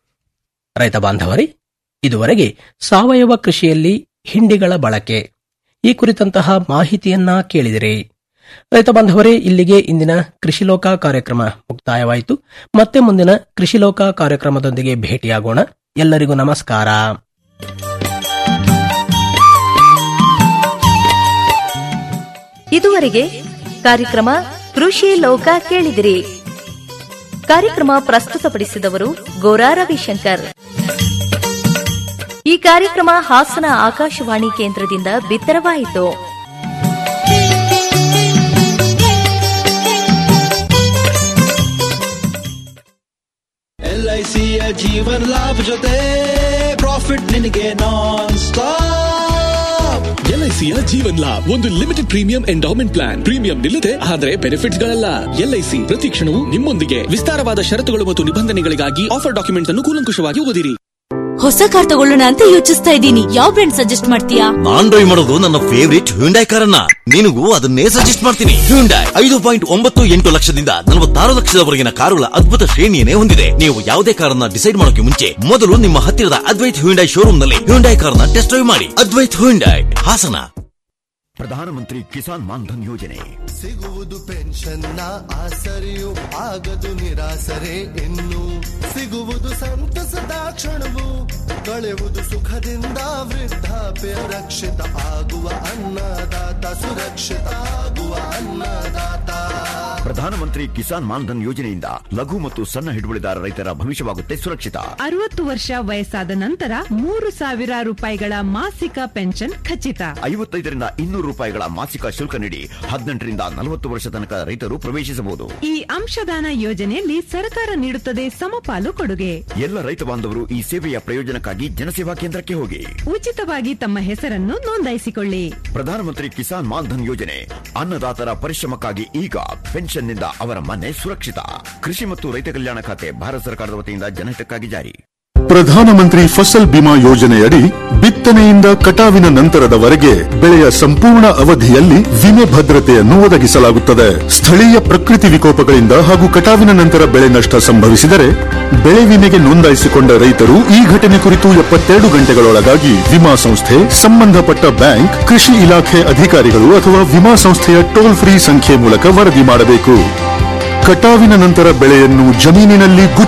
ರೈತ ಬಾಂಧವರೇ ಇದುವರೆಗೆ ಸಾವಯವ ಕೃಷಿಯಲ್ಲಿ ಹಿಂಡಿಗಳ ಬಳಕೆ ಈ ಕುರಿತಂತಹ ಮಾಹಿತಿಯನ್ನ ಕೇಳಿದಿರಿ ರೈತ ಬಾಂಧವರೇ ಇಲ್ಲಿಗೆ ಇಂದಿನ ಕೃಷಿಲೋಕ ಕಾರ್ಯಕ್ರಮ ಮುಕ್ತಾಯವಾಯಿತು ಮತ್ತೆ ಮುಂದಿನ ಕೃಷಿಲೋಕ ಕಾರ್ಯಕ್ರಮದೊಂದಿಗೆ ಭೇಟಿಯಾಗೋಣ ಎಲ್ಲರಿಗೂ ನಮಸ್ಕಾರ ಇದುವರೆಗೆ ಕಾರ್ಯಕ್ರಮ ಕೃಷಿ ಲೋಕ ಕೇಳಿದಿರಿ ಕಾರ್ಯಕ್ರಮ ಪ್ರಸ್ತುತಪಡಿಸಿದವರು ಗೋರಾ ರವಿಶಂಕರ್ ಈ ಕಾರ್ಯಕ್ರಮ ಹಾಸನ ಆಕಾಶವಾಣಿ ಕೇಂದ್ರದಿಂದ ಬಿತ್ತರವಾಯಿತು ಎಲ್ಐಸಿಯ ಜೀವನ್ ಲಾಭ ಜೊತೆ ಪ್ರಾಫಿಟ್ ನಿನಗೆ ನಾನ್ ಸ್ಟಾಪ್ ಎಲ್ಐಸಿಯ ಜೀವನ್ ಲಾಭ್ ಒಂದು limited premium endowment plan premium ನಿಲ್ಲದೆ ಆದರೆ ಬೆನಿಫಿಟ್ಸ್ ಗಳಲ್ಲ ಎಲ್ಐಸಿ ಪ್ರತಿ ಕ್ಷಣವೂ ನಿಮ್ಮೊಂದಿಗೆ ವಿಸ್ತಾರವಾದ ಷರತ್ತುಗಳು ಮತ್ತು ನಿಬಂಧನೆಗಳಿಗಾಗಿ ಆಫರ್ ಡಾಕ್ಯುಮೆಂಟ್ಸ್ ಅನ್ನು ಕೂಲಂಕುಷವಾಗಿ ಓದಿರಿ ಹೊಸ ಕಾರ್ ತಗೊಳ್ಳೋಣ ಅಂತ ಯೋಚಿಸ್ತಾ ಇದ್ದೀನಿ ಯಾವ ಬ್ರ್ಯಾಂಡ್ ಸಜೆಸ್ಟ್ ಮಾಡ್ತೀಯಾ ನಾನ್ ಡ್ರೈವ್ ಮಾಡೋದು ನನ್ನ ಫೇವರಿಟ್ ಹ್ಯುಂಡೈ ಕಾರನ್ನ ನಿನಗೂ ಅದನ್ನೇ ಸಜೆಸ್ಟ್ ಮಾಡ್ತೀನಿ ಹ್ಯುಂಡೈ ಐದು ಪಾಯಿಂಟ್ ಒಂಬತ್ತು ಎಂಟು ಲಕ್ಷದಿಂದ ನಲವತ್ತಾರು ಲಕ್ಷದವರೆಗಿನ ಕಾರುಗಳ ಅದ್ಭುತ ಶ್ರೇಣಿಯನ್ನೇ ಹೊಂದಿದೆ ನೀವು ಯಾವುದೇ ಕಾರನ್ನ ಡಿಸೈಡ್ ಮಾಡೋಕೆ ಮುಂಚೆ ಮೊದಲು ನಿಮ್ಮ ಹತ್ತಿರದ ಅದ್ವೈತ್ ಹ್ಯುಂಡೈ ಶೋರೂಮ್ ನಲ್ಲಿ ಹ್ಯುಂಡೈ ಕಾರನ್ನ ಟೆಸ್ಟ್ ಡ್ರೈವ್ ಮಾಡಿ ಅದ್ವೈತ್ ಹ್ಯುಂಡೈ ಹಾಸನ ಪ್ರಧಾನಮಂತ್ರಿ ಕಿಸಾನ್ ಮಾನ್ಧನ್ ಯೋಜನೆ ಸಿಗುವುದು ಪೆನ್ಷನ್ನ ಆಸರೆಯು ಆಗದು ನಿರಾಸರೆ ಇನ್ನು ಸಿಗುವುದು ಸಂತಸದ ಕ್ಷಣವು ಕಳೆಯುವುದು ಸುಖದಿಂದ ವೃದ್ಧಾಪ್ಯ ರಕ್ಷಿತ ಆಗುವ ಅನ್ನದಾತ ಸುರಕ್ಷಿತ ಆಗುವ ಅನ್ನದಾತ ಪ್ರಧಾನಮಂತ್ರಿ ಕಿಸಾನ್ ಮಾನ್ಧನ್ ಯೋಜನೆಯಿಂದ ಲಘು ಮತ್ತು ಸಣ್ಣ ಹಿಡುವಳಿದಾರ ರೈತರ ಭವಿಷ್ಯವಾಗುತ್ತೆ ಸುರಕ್ಷಿತ ಅರವತ್ತು ವರ್ಷ ವಯಸ್ಸಾದ ನಂತರ ಮೂರು ಸಾವಿರ ರೂಪಾಯಿಗಳ ಮಾಸಿಕ ಪೆನ್ಷನ್ ಖಚಿತ ಐವತ್ತೈದರಿಂದ ಇನ್ನೂರು ರೂಪಾಯಿಗಳ ಮಾಸಿಕ ಶುಲ್ಕ ನೀಡಿ ಹದಿನೆಂಟರಿಂದ ನಲವತ್ತು ವರ್ಷ ತನಕ ರೈತರು ಪ್ರವೇಶಿಸಬಹುದು ಈ ಅಂಶದಾನ ಯೋಜನೆಯಲ್ಲಿ ಸರ್ಕಾರ ನೀಡುತ್ತದೆ ಸಮಪಾಲು ಕೊಡುಗೆ ಎಲ್ಲ ರೈತ ಬಾಂಧವರು ಈ ಸೇವೆಯ ಪ್ರಯೋಜನಕ್ಕಾಗಿ ಜನಸೇವಾ ಕೇಂದ್ರಕ್ಕೆ ಹೋಗಿ ಉಚಿತವಾಗಿ ತಮ್ಮ ಹೆಸರನ್ನು ನೋಂದಾಯಿಸಿಕೊಳ್ಳಿ ಪ್ರಧಾನಮಂತ್ರಿ ಕಿಸಾನ್ ಮಾನ್ಧನ್ ಯೋಜನೆ ಅನ್ನದಾತರ ಪರಿಶ್ರಮಕ್ಕಾಗಿ ಈಗ ಪೆನ್ಷನ್ನಿಂದ ಅವರ ಮನೆ ಸುರಕ್ಷಿತ ಕೃಷಿ ಮತ್ತು ರೈತ ಕಲ್ಯಾಣ ಖಾತೆ ಭಾರತ ಸರ್ಕಾರದ ವತಿಯಿಂದ ಜನಹಿತಕ್ಕಾಗಿ ಜಾರಿ ಪ್ರಧಾನಮಂತ್ರಿ ಫಸಲ್ ಬಿಮಾ ಯೋಜನೆಯಡಿ ಬಿತ್ತನೆಯಿಂದ ಕಟಾವಿನ ನಂತರದವರೆಗೆ ಬೆಳೆಯ ಸಂಪೂರ್ಣ ಅವಧಿಯಲ್ಲಿ ವಿಮೆ ಭದ್ರತೆಯನ್ನು ಒದಗಿಸಲಾಗುತ್ತದೆ ಸ್ಥಳೀಯ ಪ್ರಕೃತಿ ವಿಕೋಪಗಳಿಂದ ಹಾಗೂ ಕಟಾವಿನ ನಂತರ ಬೆಳೆ ನಷ್ಟ ಸಂಭವಿಸಿದರೆ ಬೆಳೆ ವಿಮೆಗೆ ನೋಂದಾಯಿಸಿಕೊಂಡ ರೈತರು ಈ ಘಟನೆ ಕುರಿತು ಎಪ್ಪತ್ತೆರಡು ಗಂಟೆಗಳೊಳಗಾಗಿ ವಿಮಾ ಸಂಸ್ಥೆ ಸಂಬಂಧಪಟ್ಟ ಬ್ಯಾಂಕ್ ಕೃಷಿ ಇಲಾಖೆ ಅಧಿಕಾರಿಗಳು ಅಥವಾ ವಿಮಾ ಸಂಸ್ಥೆಯ ಟೋಲ್ ಫ್ರೀ ಸಂಖ್ಯೆ ಮೂಲಕ ವರದಿ ಮಾಡಬೇಕು ಕಟಾವಿನ ನಂತರ ಬೆಳೆಯನ್ನು ಜಮೀನಿನಲ್ಲಿ ಗುರುತು